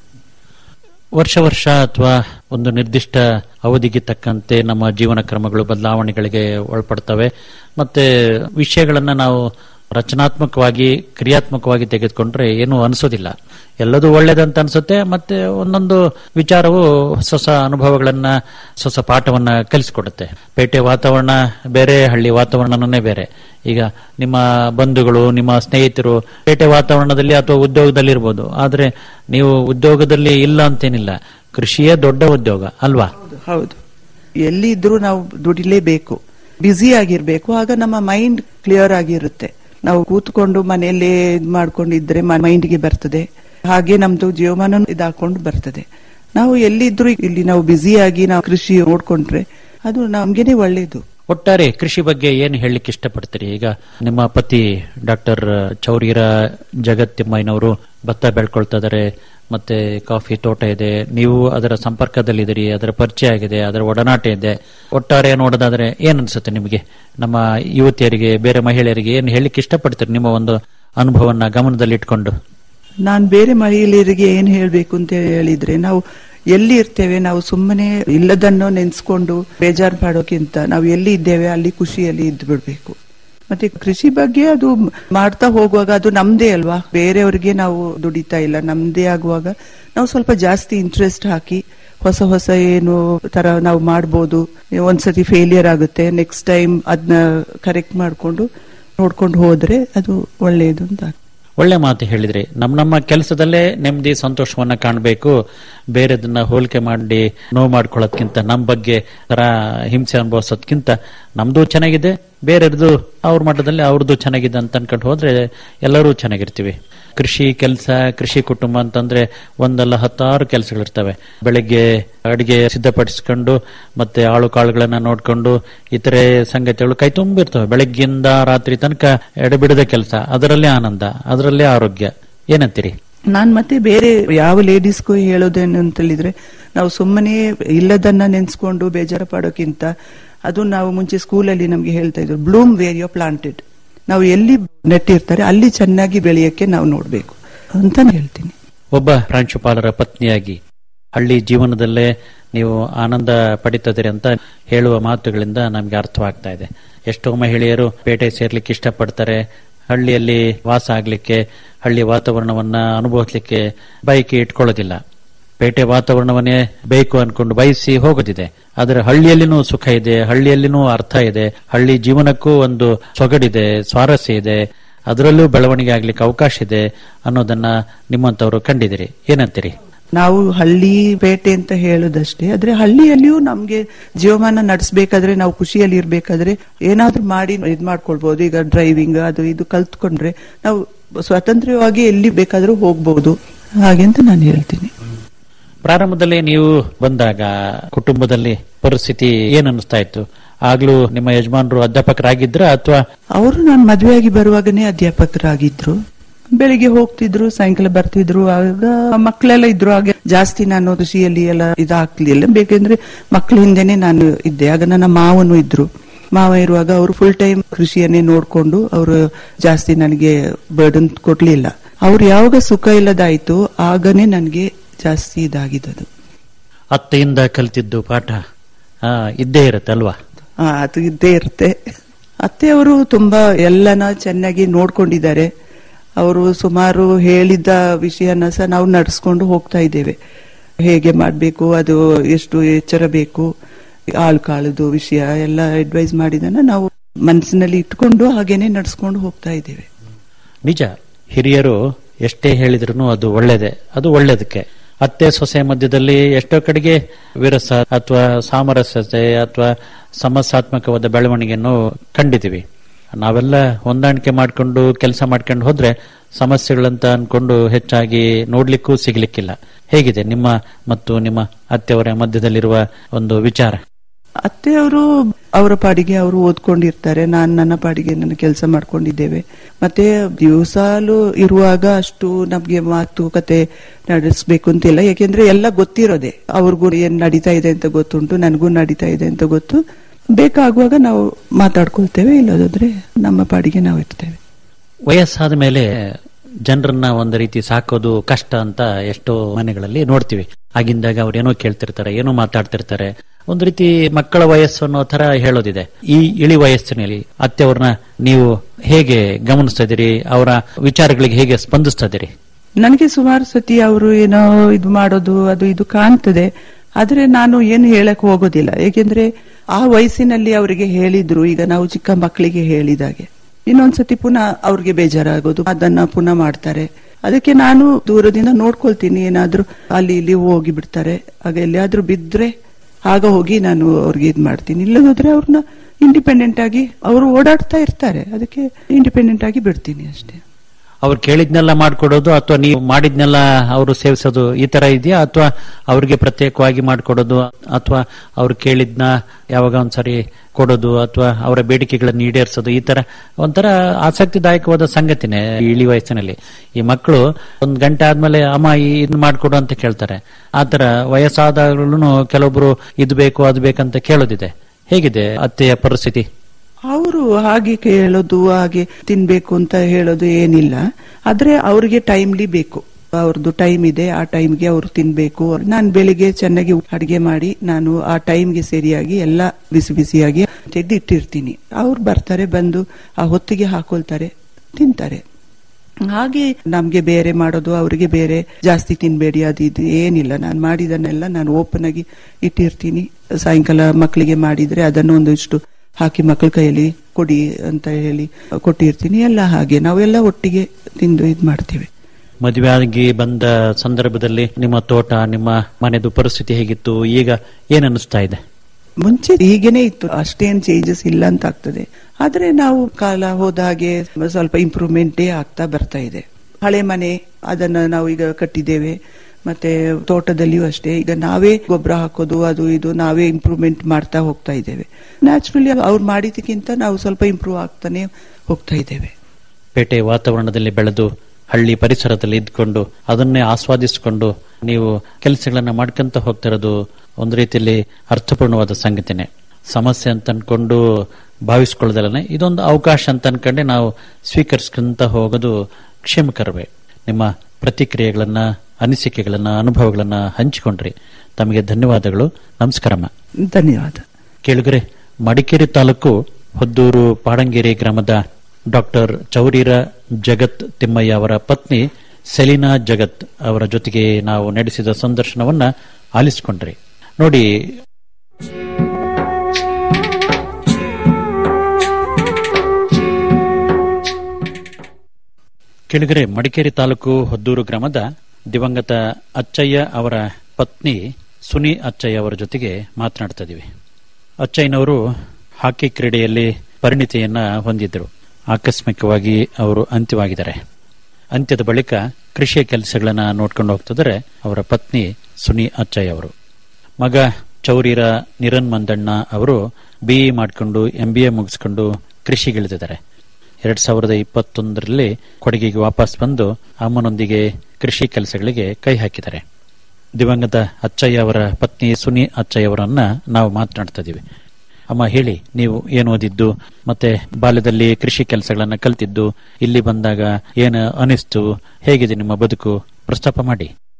ವರ್ಷ ವರ್ಷ ಅಥವಾ ಒಂದು ನಿರ್ದಿಷ್ಟ ಅವಧಿಗೆ ತಕ್ಕಂತೆ ನಮ್ಮ ಜೀವನ ಕ್ರಮಗಳು ಬದಲಾವಣೆಗಳಿಗೆ ಒಳಪಡ್ತವೆ ಮತ್ತೆ ವಿಷಯಗಳನ್ನ ನಾವು ರಚನಾತ್ಮಕವಾಗಿ ಕ್ರಿಯಾತ್ಮಕವಾಗಿ ತೆಗೆದುಕೊಂಡ್ರೆ ಏನು ಅನಿಸೋದಿಲ್ಲ ಎಲ್ಲದೂ ಒಳ್ಳೇದಂತ ಅನ್ಸುತ್ತೆ ಮತ್ತೆ ಒಂದೊಂದು ವಿಚಾರವು ಹೊಸ ಹೊಸ ಅನುಭವಗಳನ್ನ ಹೊಸ ಹೊಸ ಪಾಠವನ್ನ ಕಲಿಸ್ಕೊಡುತ್ತೆ ಪೇಟೆ ವಾತಾವರಣ ಬೇರೆ ಹಳ್ಳಿ ವಾತಾವರಣನೇ ಬೇರೆ ಈಗ ನಿಮ್ಮ ಬಂಧುಗಳು ನಿಮ್ಮ ಸ್ನೇಹಿತರು ಪೇಟೆ ವಾತಾವರಣದಲ್ಲಿ ಅಥವಾ ಉದ್ಯೋಗದಲ್ಲಿ ಇರ್ಬೋದು ಆದ್ರೆ ನೀವು ಉದ್ಯೋಗದಲ್ಲಿ ಇಲ್ಲ ಅಂತೇನಿಲ್ಲ ಕೃಷಿಯೇ ದೊಡ್ಡ ಉದ್ಯೋಗ ಅಲ್ವಾ ಹೌದು ಎಲ್ಲಿ ಇದ್ರೂ ನಾವು ದುಡಿಲೇಬೇಕು ಬ್ಯುಸಿ ಆಗಿರ್ಬೇಕು ಆಗ ನಮ್ಮ ಮೈಂಡ್ ಕ್ಲಿಯರ್ ಆಗಿರುತ್ತೆ ನಾವು ಕೂತ್ಕೊಂಡು ಮನೆಯಲ್ಲೇ ಇದ್ ಮಾಡ್ಕೊಂಡಿದ್ರೆ ಮೈಂಡ್ಗೆ ಬರ್ತದೆ ಹಾಗೆ ನಮ್ದು ಜೀವಮಾನ ಇದಾಕೊಂಡು ಬರ್ತದೆ ನಾವು ಎಲ್ಲಿದ್ರು ಇಲ್ಲಿ ನಾವು ಬ್ಯುಸಿ ಆಗಿ ನಾವು ಕೃಷಿ ನೋಡ್ಕೊಂಡ್ರೆ ಅದು ನಮ್ಗೇನೆ ಒಳ್ಳೇದು ಒಟ್ಟಾರೆ ಕೃಷಿ ಬಗ್ಗೆ ಏನು ಹೇಳಲಿಕ್ಕೆ ಇಷ್ಟಪಡ್ತೀರಿ ಈಗ ನಿಮ್ಮ ಪತಿ ಡಾಕ್ಟರ್ ಚೌರಿರ ಜಗತ್ತಿಮ್ಮಯ್ಯನವರು ಭತ್ತ ಬೆಳ್ಕೊಳ್ತಾ ಇದಾರೆ ಮತ್ತೆ ಕಾಫಿ ತೋಟ ಇದೆ ನೀವು ಅದರ ಸಂಪರ್ಕದಲ್ಲಿದ್ದೀರಿ ಅದರ ಪರಿಚಯ ಆಗಿದೆ ಅದರ ಒಡನಾಟ ಇದೆ ಒಟ್ಟಾರೆ ನೋಡೋದಾದ್ರೆ ಏನ್ ಅನ್ಸುತ್ತೆ ನಿಮಗೆ ನಮ್ಮ ಯುವತಿಯರಿಗೆ ಬೇರೆ ಮಹಿಳೆಯರಿಗೆ ಏನು ಹೇಳಲಿಕ್ಕೆ ಇಷ್ಟಪಡ್ತೀರಿ ನಿಮ್ಮ ಒಂದು ಅನುಭವನ ಗಮನದಲ್ಲಿಟ್ಕೊಂಡು ನಾನ್ ಬೇರೆ ಮಹಿಳೆಯರಿಗೆ ಏನ್ ಹೇಳ್ಬೇಕು ಅಂತ ಹೇಳಿದ್ರೆ ನಾವು ಎಲ್ಲಿ ಇರ್ತೇವೆ ನಾವು ಸುಮ್ಮನೆ ಇಲ್ಲದನ್ನು ನೆನ್ಸ್ಕೊಂಡು ಬೇಜಾರು ಮಾಡೋಕ್ಕಿಂತ ನಾವು ಎಲ್ಲಿ ಇದ್ದೇವೆ ಅಲ್ಲಿ ಖುಷಿಯಲ್ಲಿ ಇದ್ದು ಬಿಡ್ಬೇಕು ಮತ್ತೆ ಕೃಷಿ ಬಗ್ಗೆ ಅದು ಮಾಡ್ತಾ ಹೋಗುವಾಗ ಅದು ನಮ್ದೇ ಅಲ್ವಾ ಬೇರೆಯವರಿಗೆ ನಾವು ದುಡಿತಾ ಇಲ್ಲ ನಮ್ದೇ ಆಗುವಾಗ ನಾವು ಸ್ವಲ್ಪ ಜಾಸ್ತಿ ಇಂಟ್ರೆಸ್ಟ್ ಹಾಕಿ ಹೊಸ ಹೊಸ ಏನು ತರ ನಾವು ಮಾಡ್ಬೋದು ಒಂದ್ಸತಿ ಫೇಲಿಯರ್ ಆಗುತ್ತೆ ನೆಕ್ಸ್ಟ್ ಟೈಮ್ ಅದನ್ನ ಕರೆಕ್ಟ್ ಮಾಡ್ಕೊಂಡು ನೋಡ್ಕೊಂಡು ಹೋದ್ರೆ ಅದು ಒಳ್ಳೆಯದು ಅಂತ ಆಗ್ತದೆ. ಒಳ್ಳೆ ಮಾತು ಹೇಳಿದ್ರಿ ನಮ್ಮ ನಮ್ಮ ಕೆಲಸದಲ್ಲೇ ನೆಮ್ಮದಿ ಸಂತೋಷವನ್ನ ಕಾಣಬೇಕು ಬೇರೆದನ್ನ ಹೋಲಿಕೆ ಮಾಡಿ ನೋವು ಮಾಡ್ಕೊಳ್ಳೋದ್ಕಿಂತ ನಮ್ಮ ಬಗ್ಗೆ ತರ ಹಿಂಸೆ ಅನುಭವಿಸೋದ್ಕಿಂತ ನಮ್ದು ಚೆನ್ನಾಗಿದೆ ಬೇರೆಯವ್ರದ್ದು ಅವ್ರ ಮಟ್ಟದಲ್ಲಿ ಅವ್ರದ್ದು ಚೆನ್ನಾಗಿದೆ ಅಂತ ಅನ್ಕೊಂಡು ಹೋದ್ರೆ ಎಲ್ಲರೂ ಚೆನ್ನಾಗಿರ್ತೀವಿ ಕೃಷಿ ಕೆಲಸ ಕೃಷಿ ಕುಟುಂಬ ಅಂತಂದ್ರೆ ಒಂದಲ್ಲ ಹತ್ತಾರು ಕೆಲಸಗಳಿರ್ತವೆ ಬೆಳಗ್ಗೆ ಅಡಿಗೆ ಸಿದ್ಧಪಡಿಸ್ಕೊಂಡು ಮತ್ತೆ ಆಳು ಕಾಳುಗಳನ್ನ ನೋಡ್ಕೊಂಡು ಇತರೆ ಸಂಗತಿಗಳು ಕೈ ತುಂಬಿರ್ತವೆ ಬೆಳಗ್ಗಿಂದ ರಾತ್ರಿ ತನಕ ಎಡೆಬಿಡದ ಕೆಲಸ ಅದರಲ್ಲೇ ಆನಂದ ಅದರಲ್ಲೇ ಆರೋಗ್ಯ ಏನಂತೀರಿ ನಾನ್ ಮತ್ತೆ ಬೇರೆ ಯಾವ ಲೇಡೀಸ್ಗೂ ಹೇಳೋದೇನು ಅಂತ ಹೇಳಿದ್ರೆ ನಾವು ಸುಮ್ಮನೆ ಇಲ್ಲದನ್ನ ನೆನ್ಸ್ಕೊಂಡು ಬೇಜಾರು ಪಡೋಕ್ಕಿಂತ ಅದು ನಾವು ಮುಂಚೆ ಸ್ಕೂಲಲ್ಲಿ ನಮ್ಗೆ ಹೇಳ್ತಾ ಇದ್ರು ಬ್ಲೂಮ್ ವೇರ್ ಯೋ ಪ್ಲಾಂಟೆಡ್ ನಾವು ಎಲ್ಲಿ ನೆಟ್ಟಿರ್ತಾರೆ ಅಲ್ಲಿ ಚೆನ್ನಾಗಿ ಬೆಳೆಯಕ್ಕೆ ನಾವು ನೋಡ್ಬೇಕು ಅಂತ ನಾನ್ ಹೇಳ್ತೀನಿ ಒಬ್ಬ ಪ್ರಾಂಶುಪಾಲರ ಪತ್ನಿಯಾಗಿ ಹಳ್ಳಿ ಜೀವನದಲ್ಲೇ ನೀವು ಆನಂದ ಪಡಿತದಿರಿ ಅಂತ ಹೇಳುವ ಮಾತುಗಳಿಂದ ನಮಗೆ ಅರ್ಥವಾಗ್ತಾ ಇದೆ ಎಷ್ಟೋ ಮಹಿಳೆಯರು ಪೇಟೆ ಸೇರ್ಲಿಕ್ಕೆ ಇಷ್ಟಪಡ್ತಾರೆ ಹಳ್ಳಿಯಲ್ಲಿ ವಾಸ ಆಗ್ಲಿಕ್ಕೆ ಹಳ್ಳಿ ವಾತಾವರಣವನ್ನ ಅನುಭವಿಸ್ಲಿಕ್ಕೆ ಬಯಕೆ ಇಟ್ಕೊಳ್ಳೋದಿಲ್ಲ ಪೇಟೆ ವಾತಾವರಣವನ್ನೇ ಬೇಕು ಅನ್ಕೊಂಡು ಬಯಸಿ ಹೋಗೋದಿದೆ ಆದರೆ ಹಳ್ಳಿಯಲ್ಲಿನೂ ಸುಖ ಇದೆ ಹಳ್ಳಿಯಲ್ಲಿನೂ ಅರ್ಥ ಇದೆ ಹಳ್ಳಿ ಜೀವನಕ್ಕೂ ಒಂದು ಸೊಗಡಿದೆ ಸ್ವಾರಸ್ಯ ಇದೆ ಅದರಲ್ಲೂ ಬೆಳವಣಿಗೆ ಆಗ್ಲಿಕ್ಕೆ ಅವಕಾಶ ಇದೆ ಅನ್ನೋದನ್ನ ನಿಮ್ಮಂತವರು ಕಂಡಿದಿರಿ ಏನಂತೀರಿ ನಾವು ಹಳ್ಳಿ ಪೇಟೆ ಅಂತ ಹೇಳೋದಷ್ಟೇ ಆದ್ರೆ ಹಳ್ಳಿಯಲ್ಲಿಯೂ ನಮ್ಗೆ ಜೀವಮಾನ ನಡೆಸಬೇಕಾದ್ರೆ ನಾವು ಖುಷಿಯಲ್ಲಿ ಇರ್ಬೇಕಾದ್ರೆ ಏನಾದ್ರೂ ಮಾಡಿ ಇದ್ ಮಾಡ್ಕೊಳ್ಬಹುದು ಈಗ ಡ್ರೈವಿಂಗ್ ಅದು ಇದು ಕಲ್ತ್ಕೊಂಡ್ರೆ ನಾವು ಸ್ವತಂತ್ರವಾಗಿ ಎಲ್ಲಿ ಬೇಕಾದ್ರೂ ಹೋಗ್ಬಹುದು ಹಾಗೆ ಅಂತ ನಾನು ಹೇಳ್ತೀನಿ ಪ್ರಾರಂಭದಲ್ಲಿ ನೀವು ಬಂದಾಗ ಕುಟುಂಬದಲ್ಲಿ ಪರಿಸ್ಥಿತಿ ಏನ್ ಅನಿಸ್ತಾ ಇತ್ತು ಆಗ್ಲೂ ನಿಮ್ಮ ಯಜಮಾನರು ಅಧ್ಯಾಪಕರಾಗಿದ್ರ ಅಥವಾ ಅವರು ನಾನು ಮದುವೆಯಾಗಿ ಬರುವಾಗನೇ ಅಧ್ಯಾಪಕರಾಗಿದ್ರು ಬೆಳಿಗ್ಗೆ ಹೋಗ್ತಿದ್ರು ಸಾಯಂಕಾಲ ಬರ್ತಿದ್ರು ಆಗ ಮಕ್ಕಳೆಲ್ಲ ಇದ್ರು ಹಾಗೆ ಜಾಸ್ತಿ ನಾನು ಕೃಷಿಯಲ್ಲಿ ಎಲ್ಲ ಇದಾಗ್ಲಿಲ್ಲ ಬೇಕೆಂದ್ರೆ ಮಕ್ಕಳ ಹಿಂದೆನೆ ನಾನು ಇದ್ದೆ ಆಗ ನನ್ನ ಮಾವನು ಇದ್ರು ಮಾವ ಇರುವಾಗ ಅವರು ಫುಲ್ ಟೈಮ್ ಕೃಷಿಯನ್ನೇ ನೋಡ್ಕೊಂಡು ಅವರು ಜಾಸ್ತಿ ನನಗೆ ಬರ್ಡನ್ ಕೊಡ್ಲಿಲ್ಲ ಅವ್ರು ಯಾವಾಗ ಸುಖ ಇಲ್ಲದಾಯ್ತು ಆಗನೇ ನನಗೆ ಜಾಸ್ತಿ ಇದಾಗಿದ್ದದು ಅತ್ತೆಯಿಂದ ಕಲ್ತಿದ್ದು ಪಾಠ ಆ, ಇದ್ದೇ ಇರುತ್ತೆ ಅಲ್ವಾ ಆ, ಅದು ಇದ್ದೇ ಇರುತ್ತೆ ಅತ್ತೆಯವರು ತುಂಬಾ ಎಲ್ಲನ ಚೆನ್ನಾಗಿ ನೋಡ್ಕೊಂಡಿದ್ದಾರೆ ಅವರು ಸುಮಾರು ಹೇಳಿದ್ದ ವಿಷಯನ ಸಹ ನಾವು ನಡೆಸ್ಕೊಂಡು ಹೋಗ್ತಾ ಇದ್ದೇವೆ ಹೇಗೆ ಮಾಡಬೇಕು ಅದು ಎಷ್ಟು ಎಚ್ಚರ ಬೇಕು ಆಳು ಕಾಳದು ವಿಷಯ ಎಲ್ಲ ಅಡ್ವೈಸ್ ಮಾಡಿದನ್ನ ನಾವು ಮನಸ್ಸಿನಲ್ಲಿ ಇಟ್ಕೊಂಡು ಹಾಗೇನೆ ನಡ್ಸ್ಕೊಂಡು ಹೋಗ್ತಾ ಇದ್ದೇವೆ ನಿಜ ಹಿರಿಯರು ಎಷ್ಟೇ ಹೇಳಿದ್ರು ಅದು ಒಳ್ಳೇದೆ ಅದು ಒಳ್ಳೇದಕ್ಕೆ ಅತ್ತೆ ಸೊಸೆ ಮಧ್ಯದಲ್ಲಿ ಎಷ್ಟೋ ಕಡೆಗೆ ವಿರಸ ಅಥವಾ ಸಾಮರಸ್ಯತೆ ಅಥವಾ ಸಮಸ್ಯಾತ್ಮಕವಾದ ಬೆಳವಣಿಗೆಯನ್ನು ಕಂಡಿದ್ದೀವಿ ನಾವೆಲ್ಲ ಹೊಂದಾಣಿಕೆ ಮಾಡ್ಕೊಂಡು ಕೆಲಸ ಮಾಡ್ಕೊಂಡು ಹೋದ್ರೆ ಸಮಸ್ಯೆಗಳಂತ ಅನ್ಕೊಂಡು ಹೆಚ್ಚಾಗಿ ನೋಡ್ಲಿಕ್ಕೂ ಸಿಗ್ಲಿಕ್ಕಿಲ್ಲ ಹೇಗಿದೆ ನಿಮ್ಮ ಮತ್ತು ನಿಮ್ಮ ಅತ್ತೆಯವರ ಮಧ್ಯದಲ್ಲಿರುವ ಒಂದು ವಿಚಾರ ಅತ್ತೆಯವರು ಅವರ ಪಾಡಿಗೆ ಅವರು ಓದ್ಕೊಂಡಿರ್ತಾರೆ ನಾನು ನನ್ನ ಪಾಡಿಗೆ ನನ್ನ ಕೆಲಸ ಮಾಡ್ಕೊಂಡಿದ್ದೇವೆ ಮತ್ತೆ ದಿವಸಾಲು ಇರುವಾಗ ಅಷ್ಟು ನಮ್ಗೆ ಮಾತುಕತೆ ನಡೆಸ್ಬೇಕು ಅಂತಿಲ್ಲ ಯಾಕೆಂದ್ರೆ ಎಲ್ಲ ಗೊತ್ತಿರೋದೆ ಅವ್ರಿಗೂ ಏನ್ ನಡೀತಾ ಇದೆ ಅಂತ ಗೊತ್ತುಂಟು ನನಗೂ ನಡೀತಾ ಇದೆ ಅಂತ ಗೊತ್ತು ಬೇಕಾಗುವಾಗ ನಾವು ಮಾತಾಡ್ಕೊಳ್ತೇವೆ ಇಲ್ಲದಾದ್ರೆ ನಮ್ಮ ಪಾಡಿಗೆ ನಾವು ಇರ್ತೇವೆ ವಯಸ್ಸಾದ ಮೇಲೆ ಜನರನ್ನ ಒಂದು ರೀತಿ ಸಾಕೋದು ಕಷ್ಟ ಅಂತ ಎಷ್ಟೋ ಮನೆಗಳಲ್ಲಿ ನೋಡ್ತೀವಿ ಆಗಿಂದಾಗ ಅವ್ರು ಏನೋ ಕೇಳ್ತಿರ್ತಾರೆ ಏನೋ ಮಾತಾಡ್ತಿರ್ತಾರೆ ಒಂದು ರೀತಿ ಮಕ್ಕಳ ವಯಸ್ಸು ಅನ್ನೋ ತರ ಹೇಳೋದಿದೆ ಈ ಇಳಿ ವಯಸ್ಸಿನಲ್ಲಿ ಅತ್ತೆಯವ್ರನ್ನ ನೀವು ಹೇಗೆ ಗಮನಿಸ್ತಾ ಇದೀರಿ ಅವರ ವಿಚಾರಗಳಿಗೆ ಹೇಗೆ ಸ್ಪಂದಿಸ್ತಾ ಇದೀರಿ ನನಗೆ ಸುಮಾರು ಸತಿ ಅವರು ಏನೋ ಇದು ಮಾಡೋದು ಅದು ಇದು ಕಾಣ್ತದೆ ಆದ್ರೆ ನಾನು ಏನು ಹೇಳಕ್ ಹೋಗೋದಿಲ್ಲ ಏಕೆಂದ್ರೆ ಆ ವಯಸ್ಸಿನಲ್ಲಿ ಅವರಿಗೆ ಹೇಳಿದ್ರು ಈಗ ನಾವು ಚಿಕ್ಕ ಮಕ್ಕಳಿಗೆ ಹೇಳಿದಾಗೆ ಇನ್ನೊಂದ್ಸತಿ ಪುನಃ ಅವ್ರಿಗೆ ಬೇಜಾರಾಗೋದು ಅದನ್ನ ಪುನಃ ಮಾಡ್ತಾರೆ ಅದಕ್ಕೆ ನಾನು ದೂರದಿಂದ ನೋಡ್ಕೊಳ್ತೀನಿ ಏನಾದ್ರೂ ಅಲ್ಲಿ ಇಲ್ಲಿ ಹೋಗಿ ಬಿಡ್ತಾರೆ ಆಗ ಎಲ್ಲಿಯಾದ್ರೂ ಬಿದ್ರೆ ಆಗ ಹೋಗಿ ನಾನು ಅವ್ರಿಗೆ ಇದ್ ಮಾಡ್ತೀನಿ ಇಲ್ಲದೋದ್ರೆ ಅವ್ರನ್ನ ಇಂಡಿಪೆಂಡೆಂಟ್ ಆಗಿ ಅವರು ಓಡಾಡ್ತಾ ಇರ್ತಾರೆ ಅದಕ್ಕೆ ಇಂಡಿಪೆಂಡೆಂಟ್ ಆಗಿ ಬಿಡ್ತೀನಿ ಅಷ್ಟೇ ಅವ್ರು ಕೇಳಿದ್ನೆಲ್ಲ ಮಾಡ್ಕೊಡೋದು ಅಥವಾ ನೀವು ಮಾಡಿದ್ನೆಲ್ಲ ಅವರು ಸೇವಿಸೋದು ಈ ತರ ಇದೆಯಾ ಅಥವಾ ಅವ್ರಿಗೆ ಪ್ರತ್ಯೇಕವಾಗಿ ಮಾಡ್ಕೊಡೋದು ಅಥವಾ ಅವ್ರು ಕೇಳಿದ್ನ ಯಾವಾಗ ಒಂದ್ಸರಿ ಕೊಡೋದು ಅಥವಾ ಅವರ ಬೇಡಿಕೆಗಳನ್ನು ಈಡೇರಿಸೋದು ಈ ತರ ಒಂಥರ ಆಸಕ್ತಿದಾಯಕವಾದ ಸಂಗತಿನೇ ಈ ಇಳಿ ವಯಸ್ಸಿನಲ್ಲಿ ಈ ಮಕ್ಕಳು ಒಂದ್ ಗಂಟೆ ಆದ್ಮೇಲೆ ಅಮ್ಮ ಇದನ್ನ ಮಾಡ್ಕೊಡು ಅಂತ ಕೇಳ್ತಾರೆ ಆತರ ವಯಸ್ಸಾದಾಗ್ಲೂ ಕೆಲವೊಬ್ರು ಇದು ಬೇಕು ಅದು ಬೇಕಂತ ಕೇಳೋದಿದೆ ಹೇಗಿದೆ ಅತ್ತೆಯ ಪರಿಸ್ಥಿತಿ ಅವರು ಹಾಗೆ ಕೇಳೋದು ಹಾಗೆ ತಿನ್ಬೇಕು ಅಂತ ಹೇಳೋದು ಏನಿಲ್ಲ ಆದ್ರೆ ಅವ್ರಿಗೆ ಟೈಮ್ಲಿ ಬೇಕು ಅವ್ರದ್ದು ಟೈಮ್ ಇದೆ ಆ ಟೈಮ್ಗೆ ಅವ್ರು ತಿನ್ಬೇಕು ನಾನು ಬೆಳಿಗ್ಗೆ ಚೆನ್ನಾಗಿ ಅಡಿಗೆ ಮಾಡಿ ನಾನು ಆ ಟೈಮ್ಗೆ ಸರಿಯಾಗಿ ಎಲ್ಲ ಬಿಸಿ ಬಿಸಿಯಾಗಿ ತೆಗೆದು ಇಟ್ಟಿರ್ತೀನಿ ಅವ್ರು ಬರ್ತಾರೆ ಬಂದು ಆ ಹೊತ್ತಿಗೆ ಹಾಕೊಳ್ತಾರೆ ತಿಂತಾರೆ ಹಾಗೆ ನಮ್ಗೆ ಬೇರೆ ಮಾಡೋದು ಅವರಿಗೆ ಬೇರೆ ಜಾಸ್ತಿ ತಿನ್ಬೇಡಿ ಅದು ಇದು ಏನಿಲ್ಲ ನಾನು ಮಾಡಿದನ್ನೆಲ್ಲ ನಾನು ಓಪನ್ ಆಗಿ ಇಟ್ಟಿರ್ತೀನಿ ಸಾಯಂಕಾಲ ಮಕ್ಕಳಿಗೆ ಮಾಡಿದ್ರೆ ಅದನ್ನು ಒಂದಿಷ್ಟು ಹಾಕಿ ಮಕ್ಕಳ ಕೈಯಲ್ಲಿ ಕೊಡಿ ಅಂತ ಹೇಳಿ ಕೊಟ್ಟಿರ್ತೀನಿ ಎಲ್ಲ ಹಾಗೆ ನಾವೆಲ್ಲ ಒಟ್ಟಿಗೆ ತಿಂದು ಇದ್ ಮಾಡ್ತೀವಿ ಮದುವೆ ಆಗಿ ಬಂದ ಸಂದರ್ಭದಲ್ಲಿ ನಿಮ್ಮ ತೋಟ ನಿಮ್ಮ ಮನೆದು ಪರಿಸ್ಥಿತಿ ಹೇಗಿತ್ತು ಈಗ ಏನ್ ಅನಿಸ್ತಾ ಇದೆ ಮುಂಚೆ ಹೀಗೇನೆ ಇತ್ತು ಅಷ್ಟೇನ್ ಚೇಂಜಸ್ ಇಲ್ಲ ಅಂತ ಆಗ್ತದೆ ಆದ್ರೆ ನಾವು ಕಾಲ ಹೋದ ಹಾಗೆ ಸ್ವಲ್ಪ ಇಂಪ್ರೂವ್ಮೆಂಟೇ ಆಗ್ತಾ ಬರ್ತಾ ಇದೆ ಹಳೆ ಮನೆ ಅದನ್ನ ನಾವು ಈಗ ಕಟ್ಟಿದ್ದೇವೆ ಮತ್ತೆ ತೋಟದಲ್ಲಿಯೂ ಅಷ್ಟೇ ಈಗ ನಾವೇ ಗೊಬ್ಬರ ಹಾಕೋದು ಅದು ಇದು ನಾವೇ ಇಂಪ್ರೂವ್ಮೆಂಟ್ ಮಾಡ್ತಾ ಹೋಗ್ತಾ ಇದ್ದೇವೆ ನ್ಯಾಚುರಲಿ ಅವ್ರು ಮಾಡಿದಕ್ಕಿಂತ ನಾವು ಸ್ವಲ್ಪ ಇಂಪ್ರೂವ್ ಆಗ್ತಾನೆ ಹೋಗ್ತಾ ಇದ್ದೇವೆ ಪೇಟೆ ವಾತಾವರಣದಲ್ಲಿ ಬೆಳೆದು ಹಳ್ಳಿ ಪರಿಸರದಲ್ಲಿ ಇದ್ಕೊಂಡು ಅದನ್ನೇ ಆಸ್ವಾದಿಸಿಕೊಂಡು ನೀವು ಕೆಲಸಗಳನ್ನ ಮಾಡ್ಕೊಂತ ಹೋಗ್ತಿರೋದು ಒಂದು ರೀತಿಯಲ್ಲಿ ಅರ್ಥಪೂರ್ಣವಾದ ಸಂಗತಿನೇ ಸಮಸ್ಯೆ ಅಂತ ಅನ್ಕೊಂಡು ಭಾವಿಸ್ಕೊಳ್ಳೋದಲ್ಲನೆ ಇದೊಂದು ಅವಕಾಶ ಅಂತ ಅನ್ಕೊಂಡೆ ನಾವು ಸ್ವೀಕರಿಸ್ಕೊಂತ ಹೋಗೋದು ಕ್ಷೇಮಕರವೇ ನಿಮ್ಮ ಪ್ರತಿಕ್ರಿಯೆಗಳನ್ನ ಅನಿಸಿಕೆಗಳನ್ನ ಅನುಭವಗಳನ್ನ ಹಂಚಿಕೊಂಡ್ರಿ ತಮಗೆ ಧನ್ಯವಾದಗಳು ನಮಸ್ಕಾರಮ್ಮ ಧನ್ಯವಾದ ಕೇಳುಗರೆ ಮಡಿಕೇರಿ ತಾಲೂಕು ಹೊದ್ದೂರು ಪಾಡಂಗೇರಿ ಗ್ರಾಮದ ಡಾಕ್ಟರ್ ಚೌರಿರ ಜಗತ್ ತಿಮ್ಮಯ್ಯ ಅವರ ಪತ್ನಿ ಸೆಲಿನಾ ಜಗತ್ ಅವರ ಜೊತೆಗೆ ನಾವು ನಡೆಸಿದ ಸಂದರ್ಶನವನ್ನ ಆಲಿಸಿಕೊಂಡ್ರಿ ನೋಡಿ ಕೆಳಗರೆ ಮಡಿಕೇರಿ ತಾಲೂಕು ಹೊದ್ದೂರು ಗ್ರಾಮದ ದಿವಂಗತ ಅಚ್ಚಯ್ಯ ಅವರ ಪತ್ನಿ ಸುನಿ ಅಚ್ಚಯ್ಯ ಅವರ ಜೊತೆಗೆ ಮಾತನಾಡ್ತಾ ಇದೀವಿ ಅಚ್ಚಯ್ಯನವರು ಹಾಕಿ ಕ್ರೀಡೆಯಲ್ಲಿ ಪರಿಣಿತಿಯನ್ನ ಹೊಂದಿದ್ದರು ಆಕಸ್ಮಿಕವಾಗಿ ಅವರು ಅಂತ್ಯವಾಗಿದ್ದಾರೆ ಅಂತ್ಯದ ಬಳಿಕ ಕೃಷಿಯ ಕೆಲಸಗಳನ್ನ ನೋಡ್ಕೊಂಡು ಹೋಗ್ತಿದ್ದಾರೆ ಅವರ ಪತ್ನಿ ಸುನಿ ಅಚ್ಚಯ್ಯ ಅವರು ಮಗ ಚೌರಿರ ನಿರನ್ ಮಂದಣ್ಣ ಅವರು ಬಿಇ ಮಾಡಿಕೊಂಡು ಎಂಬಿಎ ಮುಗಿಸ್ಕೊಂಡು ಕೃಷಿಗಿಳಿದಿದ್ದಾರೆ ಎರಡ್ ಸಾವಿರದ ಇಪ್ಪತ್ತೊಂದರಲ್ಲಿ ಕೊಡಗಿಗೆ ವಾಪಸ್ ಬಂದು ಅಮ್ಮನೊಂದಿಗೆ ಕೃಷಿ ಕೆಲಸಗಳಿಗೆ ಕೈ ಹಾಕಿದ್ದಾರೆ ದಿವಂಗತ ಅಚ್ಚಯ್ಯ ಅವರ ಪತ್ನಿ ಸುನಿ ಅಚ್ಚಯ್ಯ ಅವರನ್ನ ನಾವು ಮಾತನಾಡ್ತಾ ಇದೀವಿ ಅಮ್ಮ ಹೇಳಿ ನೀವು ಏನು ಓದಿದ್ದು ಮತ್ತೆ ಬಾಲ್ಯದಲ್ಲಿ ಕೃಷಿ ಕೆಲಸಗಳನ್ನ ಕಲ್ತಿದ್ದು ಇಲ್ಲಿ ಬಂದಾಗ ಏನು ಅನಿಸ್ತು ಹೇಗಿದೆ ನಿಮ್ಮ ಬದುಕು ಪ್ರಸ್ತಾಪ ಮಾಡಿ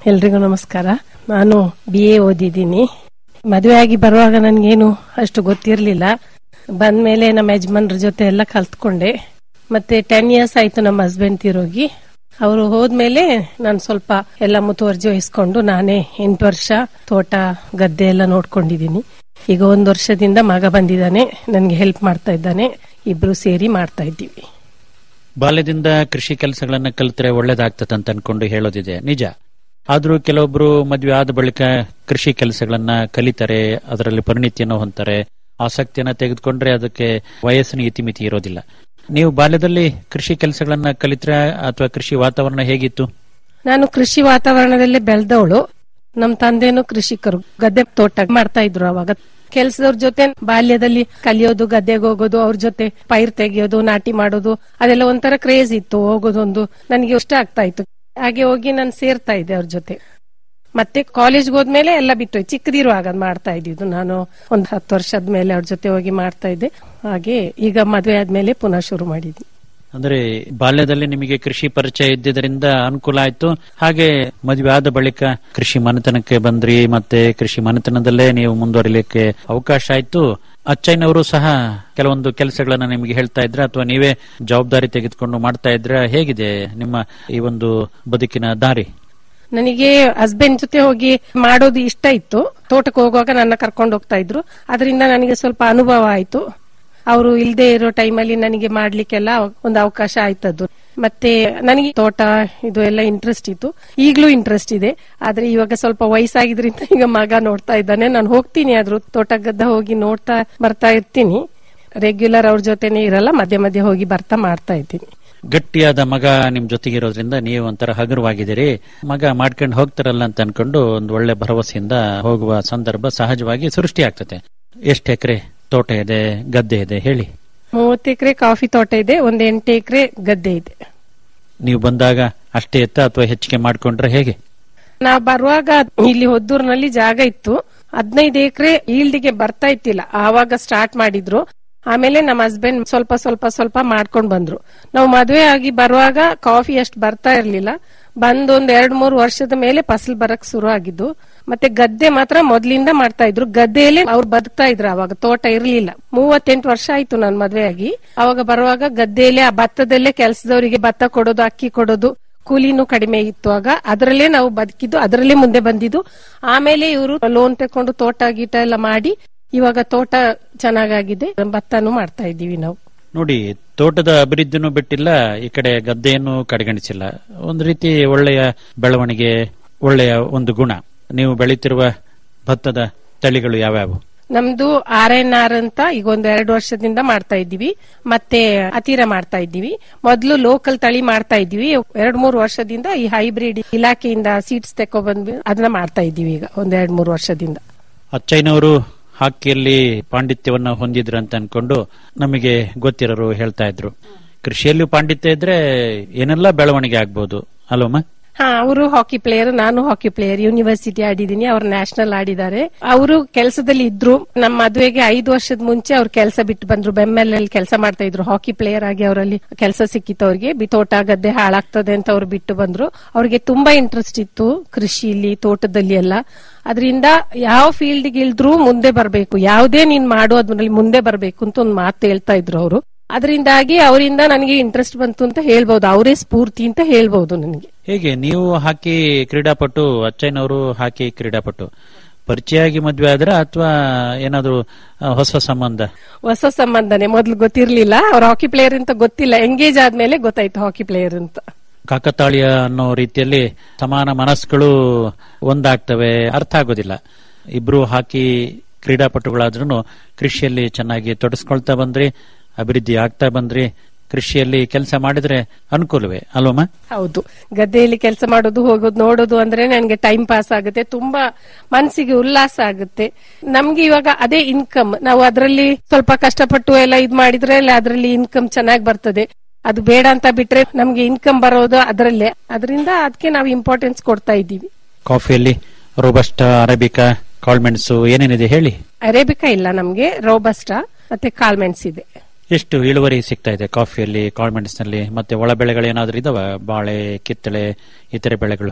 ಎಲ್ರಿಗೂ ನಮಸ್ಕಾರ ನಾನು ಬಿ ಎ ಓದಿದ್ದೀನಿ ಮದುವೆ ಆಗಿ ಬರುವಾಗ ನನ್ಗೇನು ಅಷ್ಟು ಗೊತ್ತಿರ್ಲಿಲ್ಲ ಬಂದ್ಮೇಲೆ ನಮ್ಮ ಯಜಮಾನ್ರ ಜೊತೆ ಎಲ್ಲ ಕಲ್ತ್ಕೊಂಡೆ ಮತ್ತೆ ಟೆನ್ ಇಯರ್ಸ್ ಆಯ್ತು ನಮ್ಮ ಹಸ್ಬೆಂಡ್ ತೀರೋಗಿ ಅವರು ಹೋದ್ಮೇಲೆ ನಾನು ಸ್ವಲ್ಪ ಎಲ್ಲ ಮುತುವರ್ಜಿ ವಹಿಸ್ಕೊಂಡು ನಾನೇ ಎಂಟು ವರ್ಷ ತೋಟ ಗದ್ದೆ ಎಲ್ಲ ನೋಡ್ಕೊಂಡಿದ್ದೀನಿ ಈಗ ಒಂದು ವರ್ಷದಿಂದ ಮಗ ಬಂದಿದ್ದಾನೆ ನನಗೆ ಹೆಲ್ಪ್ ಮಾಡ್ತಾ ಇದ್ದಾನೆ ಇಬ್ರು ಸೇರಿ ಮಾಡ್ತಾ ಇದ್ದೀವಿ ಬಾಲ್ಯದಿಂದ ಕೃಷಿ ಕೆಲಸಗಳನ್ನ ಕಲಿತ್ರೆ ಒಳ್ಳೇದಾಗ್ತದೆ ಅಂತ ಅನ್ಕೊಂಡು ಹೇಳೋದಿದೆ ನಿಜ ಆದ್ರೂ ಕೆಲವೊಬ್ರು ಮದುವೆ ಆದ ಬಳಿಕ ಕೃಷಿ ಕೆಲಸಗಳನ್ನ ಕಲಿತಾರೆ ಅದರಲ್ಲಿ ಪರಿಣಿತಿಯನ್ನು ಹೊಂತಾರೆ ಆಸಕ್ತಿಯನ್ನ ತೆಗೆದುಕೊಂಡ್ರೆ ಅದಕ್ಕೆ ವಯಸ್ಸಿನ ಇತಿಮಿತಿ ಇರೋದಿಲ್ಲ ನೀವು ಬಾಲ್ಯದಲ್ಲಿ ಕೃಷಿ ಕೆಲಸಗಳನ್ನ ಕಲಿತ್ರೆ ಅಥವಾ ಕೃಷಿ ವಾತಾವರಣ ಹೇಗಿತ್ತು ನಾನು ಕೃಷಿ ವಾತಾವರಣದಲ್ಲೇ ಬೆಳೆದವಳು ನಮ್ ತಂದೆನೂ ಕೃಷಿಕರು ಗದ್ದೆ ತೋಟ ಮಾಡ್ತಾ ಇದ್ರು ಅವಾಗ ಕೆಲ್ಸದವ್ರ ಜೊತೆ ಬಾಲ್ಯದಲ್ಲಿ ಕಲಿಯೋದು ಗದ್ದೆಗೆ ಹೋಗೋದು ಅವ್ರ ಜೊತೆ ಪೈರ್ ತೆಗಿಯೋದು ನಾಟಿ ಮಾಡೋದು ಅದೆಲ್ಲ ಒಂಥರ ಕ್ರೇಜ್ ಇತ್ತು ಹೋಗೋದೊಂದು ನನಗೆ ಇಷ್ಟ ಆಗ್ತಾ ಇತ್ತು ಹಾಗೆ ಹೋಗಿ ನಾನು ಸೇರ್ತಾ ಇದ್ದೆ ಅವ್ರ ಜೊತೆ ಮತ್ತೆ ಕಾಲೇಜ್ಗೆ ಹೋದ್ಮೇಲೆ ಎಲ್ಲ ಬಿಟ್ಟು ಚಿಕ್ಕದಿರುವಾಗ ಅದ್ ಮಾಡ್ತಾ ಇದ್ದಿದ್ದು ನಾನು ಒಂದ್ ಹತ್ತು ವರ್ಷದ ಮೇಲೆ ಅವ್ರ ಜೊತೆ ಹೋಗಿ ಮಾಡ್ತಾ ಇದ್ದೆ ಹಾಗೆ ಈಗ ಮದುವೆ ಆದ್ಮೇಲೆ ಪುನಃ ಶುರು ಮಾಡಿದ್ವಿ ಅಂದ್ರೆ ಬಾಲ್ಯದಲ್ಲಿ ನಿಮಗೆ ಕೃಷಿ ಪರಿಚಯ ಇದ್ದಿದ್ದರಿಂದ ಅನುಕೂಲ ಆಯ್ತು ಹಾಗೆ ಮದುವೆ ಆದ ಬಳಿಕ ಕೃಷಿ ಮನೆತನಕ್ಕೆ ಬಂದ್ರಿ ಮತ್ತೆ ಕೃಷಿ ಮನೆತನದಲ್ಲೇ ನೀವು ಮುಂದುವರಿಲಿಕ್ಕೆ ಅವಕಾಶ ಆಯ್ತು ಅಚ್ಚಯ್ಯನವರು ಸಹ ಕೆಲವೊಂದು ಕೆಲಸಗಳನ್ನ ನಿಮಗೆ ಹೇಳ್ತಾ ಇದ್ರ ಅಥವಾ ನೀವೇ ಜವಾಬ್ದಾರಿ ತೆಗೆದುಕೊಂಡು ಮಾಡ್ತಾ ಇದ್ರ ಹೇಗಿದೆ ನಿಮ್ಮ ಈ ಒಂದು ಬದುಕಿನ ದಾರಿ ನನಗೆ ಹಸ್ಬೆಂಡ್ ಜೊತೆ ಹೋಗಿ ಮಾಡೋದು ಇಷ್ಟ ಇತ್ತು ತೋಟಕ್ಕೆ ಹೋಗುವಾಗ ನನ್ನ ಕರ್ಕೊಂಡು ಹೋಗ್ತಾ ಇದ್ರು ಅದರಿಂದ ನನಗೆ ಸ್ವಲ್ಪ ಅನುಭವ ಆಯ್ತು ಅವರು ಇಲ್ಲದೆ ಇರೋ ಟೈಮಲ್ಲಿ ನನಗೆ ಮಾಡ್ಲಿಕ್ಕೆಲ್ಲ ಒಂದು ಅವಕಾಶ ಆಯ್ತದ್ದು ಮತ್ತೆ ನನಗೆ ತೋಟ ಇದು ಎಲ್ಲ ಇಂಟ್ರೆಸ್ಟ್ ಇತ್ತು ಈಗಲೂ ಇಂಟ್ರೆಸ್ಟ್ ಇದೆ ಆದ್ರೆ ಇವಾಗ ಸ್ವಲ್ಪ ವಯಸ್ಸಾಗಿದ್ರಿಂದ ಈಗ ಮಗ ನೋಡ್ತಾ ಇದ್ದಾನೆ ನಾನು ಹೋಗ್ತೀನಿ ಆದ್ರೂ ತೋಟ ಗದ್ದ ಹೋಗಿ ನೋಡ್ತಾ ಬರ್ತಾ ಇರ್ತೀನಿ ರೆಗ್ಯುಲರ್ ಅವ್ರ ಜೊತೆನೆ ಇರಲ್ಲ ಮಧ್ಯೆ ಮಧ್ಯೆ ಹೋಗಿ ಬರ್ತಾ ಮಾಡ್ತಾ ಇದ್ದೀನಿ ಗಟ್ಟಿಯಾದ ಮಗ ನಿಮ್ ಜೊತೆಗಿರೋದ್ರಿಂದ ನೀವು ಒಂಥರ ಹಗುರವಾಗಿದ್ದೀರಿ ಮಗ ಮಾಡ್ಕೊಂಡು ಹೋಗ್ತಾರಲ್ಲ ಅಂತ ಅನ್ಕೊಂಡು ಒಂದು ಒಳ್ಳೆ ಭರವಸೆಯಿಂದ ಹೋಗುವ ಸಂದರ್ಭ ಸಹಜವಾಗಿ ಸೃಷ್ಟಿ ಆಗ್ತದೆ ಎಷ್ಟು ಎಕರೆ ತೋಟ ಇದೆ ಗದ್ದೆ ಇದೆ ಹೇಳಿ ಮೂವತ್ತು ಎಕರೆ ಕಾಫಿ ತೋಟ ಇದೆ ಒಂದ್ ಎಂಟು ಎಕರೆ ಗದ್ದೆ ಇದೆ ನೀವು ಬಂದಾಗ ಅಷ್ಟೇ ಎತ್ತ ಅಥವಾ ಹೆಚ್ಚಿಗೆ ಮಾಡ್ಕೊಂಡ್ರೆ ಹೇಗೆ ನಾ ಬರುವಾಗ ಇಲ್ಲಿ ಹೊದ್ದೂರಿನಲ್ಲಿ ಜಾಗ ಇತ್ತು ಹದಿನೈದು ಎಕರೆ ಈಲ್ಡಿಗೆ ಬರ್ತಾ ಇತ್ತಿಲ್ಲ ಆವಾಗ ಸ್ಟಾರ್ಟ್ ಮಾಡಿದ್ರು ಆಮೇಲೆ ನಮ್ಮ ಹಸ್ಬೆಂಡ್ ಸ್ವಲ್ಪ ಸ್ವಲ್ಪ ಸ್ವಲ್ಪ ಮಾಡ್ಕೊಂಡ್ ಬಂದ್ರು ನಾವು ಮದುವೆ ಆಗಿ ಬರುವಾಗ ಕಾಫಿ ಅಷ್ಟು ಬರ್ತಾ ಇರ್ಲಿಲ್ಲ ಬಂದ್ ಒಂದ್ ಎರಡ್ ಮೂರು ವರ್ಷದ ಮೇಲೆ ಫಸಲ್ ಬರಕ್ ಶುರು ಆಗಿದ್ದು ಮತ್ತೆ ಗದ್ದೆ ಮಾತ್ರ ಮೊದ್ಲಿಂದ ಮಾಡ್ತಾ ಇದ್ರು ಗದ್ದೆಯಲ್ಲೇ ಅವ್ರು ಬದುಕ್ತಾ ಇದ್ರು ಅವಾಗ ತೋಟ ಇರ್ಲಿಲ್ಲ ಮೂವತ್ತೆಂಟು ವರ್ಷ ಆಯ್ತು ನಾನ್ ಮದ್ವೆ ಆಗಿ ಅವಾಗ ಬರುವಾಗ ಗದ್ದೆಯಲ್ಲೇ ಆ ಭತ್ತದಲ್ಲೇ ಕೆಲಸದವರಿಗೆ ಭತ್ತ ಕೊಡೋದು ಅಕ್ಕಿ ಕೊಡೋದು ಕೂಲಿನೂ ಕಡಿಮೆ ಇತ್ತು ಆಗ ಅದರಲ್ಲೇ ನಾವು ಬದುಕಿದ್ದು ಅದರಲ್ಲೇ ಮುಂದೆ ಬಂದಿದ್ದು ಆಮೇಲೆ ಇವರು ಲೋನ್ ತಕೊಂಡು ತೋಟ ಗೀಟ ಎಲ್ಲ ಮಾಡಿ ಇವಾಗ ತೋಟ ಚೆನ್ನಾಗಾಗಿದೆ ಭತ್ತನೂ ಮಾಡ್ತಾ ಇದ್ದೀವಿ ನಾವು ನೋಡಿ ತೋಟದ ಅಭಿವೃದ್ಧಿನೂ ಬಿಟ್ಟಿಲ್ಲ ಈ ಕಡೆ ಗದ್ದೆಯನ್ನು ಕಡೆಗಣಿಸಿಲ್ಲ ಒಂದು ರೀತಿ ಒಳ್ಳೆಯ ಬೆಳವಣಿಗೆ ಒಳ್ಳೆಯ ಒಂದು ಗುಣ ನೀವು ಬೆಳೀತಿರುವ ಭತ್ತದ ತಳಿಗಳು ಯಾವ್ಯಾವು ನಮ್ದು ಆರ್ ಎನ್ ಆರ್ ಅಂತ ಈಗ ಒಂದ್ ಎರಡು ವರ್ಷದಿಂದ ಮಾಡ್ತಾ ಇದ್ದೀವಿ ಮತ್ತೆ ಅತೀರ ಮಾಡ್ತಾ ಇದ್ದೀವಿ ಮೊದಲು ಲೋಕಲ್ ತಳಿ ಮಾಡ್ತಾ ಇದ್ದೀವಿ ಎರಡ್ ಮೂರು ವರ್ಷದಿಂದ ಈ ಹೈಬ್ರಿಡ್ ಇಲಾಖೆಯಿಂದ ಸೀಡ್ಸ್ ತೆಕೊಬಂದ್ವಿ ಅದನ್ನ ಮಾಡ್ತಾ ಇದ್ದೀವಿ ಈಗ ಒಂದ್ ಎರಡ್ ಮೂರು ವರ್ಷದಿಂದ ಅಚ್ಚಯ್ಯನವರು ಹಾಕಿಯಲ್ಲಿ ಪಾಂಡಿತ್ಯವನ್ನ ಹೊಂದಿದ್ರು ಅಂತ ಅನ್ಕೊಂಡು ನಮಗೆ ಗೊತ್ತಿರೋರು ಹೇಳ್ತಾ ಇದ್ರು ಕೃಷಿಯಲ್ಲೂ ಪಾಂಡಿತ್ಯ ಇದ್ರೆ ಏನೆಲ್ಲ ಬೆಳವಣಿಗೆ ಆಗ್ಬಹುದು ಅಲ್ವಮ್ಮ ಹಾ ಅವರು ಹಾಕಿ ಪ್ಲೇಯರ್ ನಾನು ಹಾಕಿ ಪ್ಲೇಯರ್ ಯೂನಿವರ್ಸಿಟಿ ಆಡಿದೀನಿ ಅವ್ರು ನ್ಯಾಷನಲ್ ಆಡಿದ್ದಾರೆ ಅವರು ಕೆಲಸದಲ್ಲಿ ಇದ್ರು ನಮ್ಮ ಮದುವೆಗೆ ಐದು ವರ್ಷದ ಮುಂಚೆ ಅವ್ರು ಕೆಲಸ ಬಿಟ್ಟು ಬಂದ್ರು ಬೆಮ್ಮೆಲ್ ಕೆಲಸ ಮಾಡ್ತಾ ಇದ್ರು ಹಾಕಿ ಪ್ಲೇಯರ್ ಆಗಿ ಅವರಲ್ಲಿ ಕೆಲಸ ಸಿಕ್ಕಿತ್ತು ಅವ್ರಿಗೆ ಬಿ- ತೋಟ ಗದ್ದೆ ಹಾಳಾಗ್ತದೆ ಅಂತ ಅವ್ರು ಬಿಟ್ಟು ಬಂದ್ರು ಅವ್ರಿಗೆ ತುಂಬಾ ಇಂಟ್ರೆಸ್ಟ್ ಇತ್ತು ಕೃಷಿಲಿ ತೋಟದಲ್ಲಿ ಎಲ್ಲ ಅದರಿಂದ ಯಾವ ಫೀಲ್ಡ್ ಇಲ್ದ್ರೂ ಮುಂದೆ ಬರಬೇಕು ಯಾವುದೇ ನೀನ್ ಮಾಡು ಅದ್ರಲ್ಲಿ ಮುಂದೆ ಬರಬೇಕು ಅಂತ ಒಂದು ಮಾತು ಹೇಳ್ತಾ ಇದ್ರು ಅವರು ಅದರಿಂದಾಗಿ ಅವರಿಂದ ನನಗೆ ಇಂಟ್ರೆಸ್ಟ್ ಬಂತು ಅಂತ ಹೇಳ್ಬಹುದು ಅವರೇ ಸ್ಫೂರ್ತಿ ಅಂತ ಹೇಳ್ಬಹುದು ನನಗೆ ಹೇಗೆ ನೀವು ಹಾಕಿ ಕ್ರೀಡಾಪಟು ಅಚ್ಚಯ್ಯನವರು ಹಾಕಿ ಕ್ರೀಡಾಪಟು ಪರಿಚಯ ಆಗಿ ಮದ್ವೆ ಆದ್ರ ಅಥವಾ ಏನಾದ್ರು ಆ, ಹೊಸ ಸಂಬಂಧ ಹೊಸ ಸಂಬಂಧನೇ ಮೊದ್ಲು ಗೊತ್ತಿರ್ಲಿಲ್ಲ ಅವ್ರ ಹಾಕಿ ಪ್ಲೇಯರ್ ಅಂತ ಗೊತ್ತಿಲ್ಲ ಎಂಗೇಜ್ ಆದ್ಮೇಲೆ ಗೊತ್ತಾಯ್ತು ಹಾಕಿ ಪ್ಲೇಯರ್ ಅಂತ ಕಾಕತಾಳೀಯ ಅನ್ನೋ ರೀತಿಯಲ್ಲಿ ಸಮಾನ ಮನಸ್ಸುಗಳು ಒಂದಾಗ್ತವೆ ಅರ್ಥ ಆಗೋದಿಲ್ಲ ಇಬ್ರು ಹಾಕಿ ಕ್ರೀಡಾಪಟುಗಳಾದ್ರೂ ಕೃಷಿಯಲ್ಲಿ ಚೆನ್ನಾಗಿ ತೊಡಸ್ಕೊಳ್ತಾ ಬಂದ್ರಿ ಅಭಿವೃದ್ಧಿ ಆಗ್ತಾ ಬಂದ್ರಿ ಕೃಷಿಯಲ್ಲಿ ಕೆಲಸ ಮಾಡಿದ್ರೆ ಅನುಕೂಲವೇ ಅಲ್ವಮ್ಮ ಹೌದು ಗದ್ದೆಯಲ್ಲಿ ಕೆಲಸ ಮಾಡೋದು ಹೋಗೋದು ನೋಡೋದು ಅಂದ್ರೆ ನನಗೆ ಟೈಮ್ ಪಾಸ್ ಆಗುತ್ತೆ ತುಂಬಾ ಮನಸ್ಸಿಗೆ ಉಲ್ಲಾಸ ಆಗುತ್ತೆ ನಮ್ಗೆ ಇವಾಗ ಅದೇ ಇನ್ಕಮ್ ನಾವು ಅದರಲ್ಲಿ ಸ್ವಲ್ಪ ಕಷ್ಟಪಟ್ಟು ಎಲ್ಲ ಇದ್ ಮಾಡಿದ್ರೆ ಅದರಲ್ಲಿ ಇನ್ಕಮ್ ಚೆನ್ನಾಗಿ ಬರ್ತದೆ ಅದು ಬೇಡ ಅಂತ ಬಿಟ್ರೆ ನಮ್ಗೆ ಇನ್ಕಮ್ ಬರೋದು ಅದರಲ್ಲೇ ಅದರಿಂದ ಅದಕ್ಕೆ ನಾವು ಇಂಪಾರ್ಟೆನ್ಸ್ ಕೊಡ್ತಾ ಇದ್ದೀವಿ ಕಾಫಿಯಲ್ಲಿ ರೋಬಸ್ಟ ಅರೇಬಿಕಾ ಕಾಳ್ಮೆಣಸು ಏನೇನಿದೆ ಹೇಳಿ ಅರೇಬಿಕಾ ಇಲ್ಲ ನಮ್ಗೆ ರೋಬಸ್ಟಾ ಮತ್ತೆ ಕಾಳ್ಮೆಣ್ಸ್ ಇದೆ ಎಷ್ಟು ಇಳುವರಿ ಸಿಗ್ತಾ ಇದೆ ಕಾಫಿಯಲ್ಲಿ ಕಾಳ್ಮೆಣಸಿನಲ್ಲಿ ಮತ್ತೆ ಒಳ ಬೆಳೆಗಳು ಏನಾದ್ರೂ ಇದಾವ ಬಾಳೆ ಕಿತ್ತಳೆ ಇತರೆ ಬೆಳೆಗಳು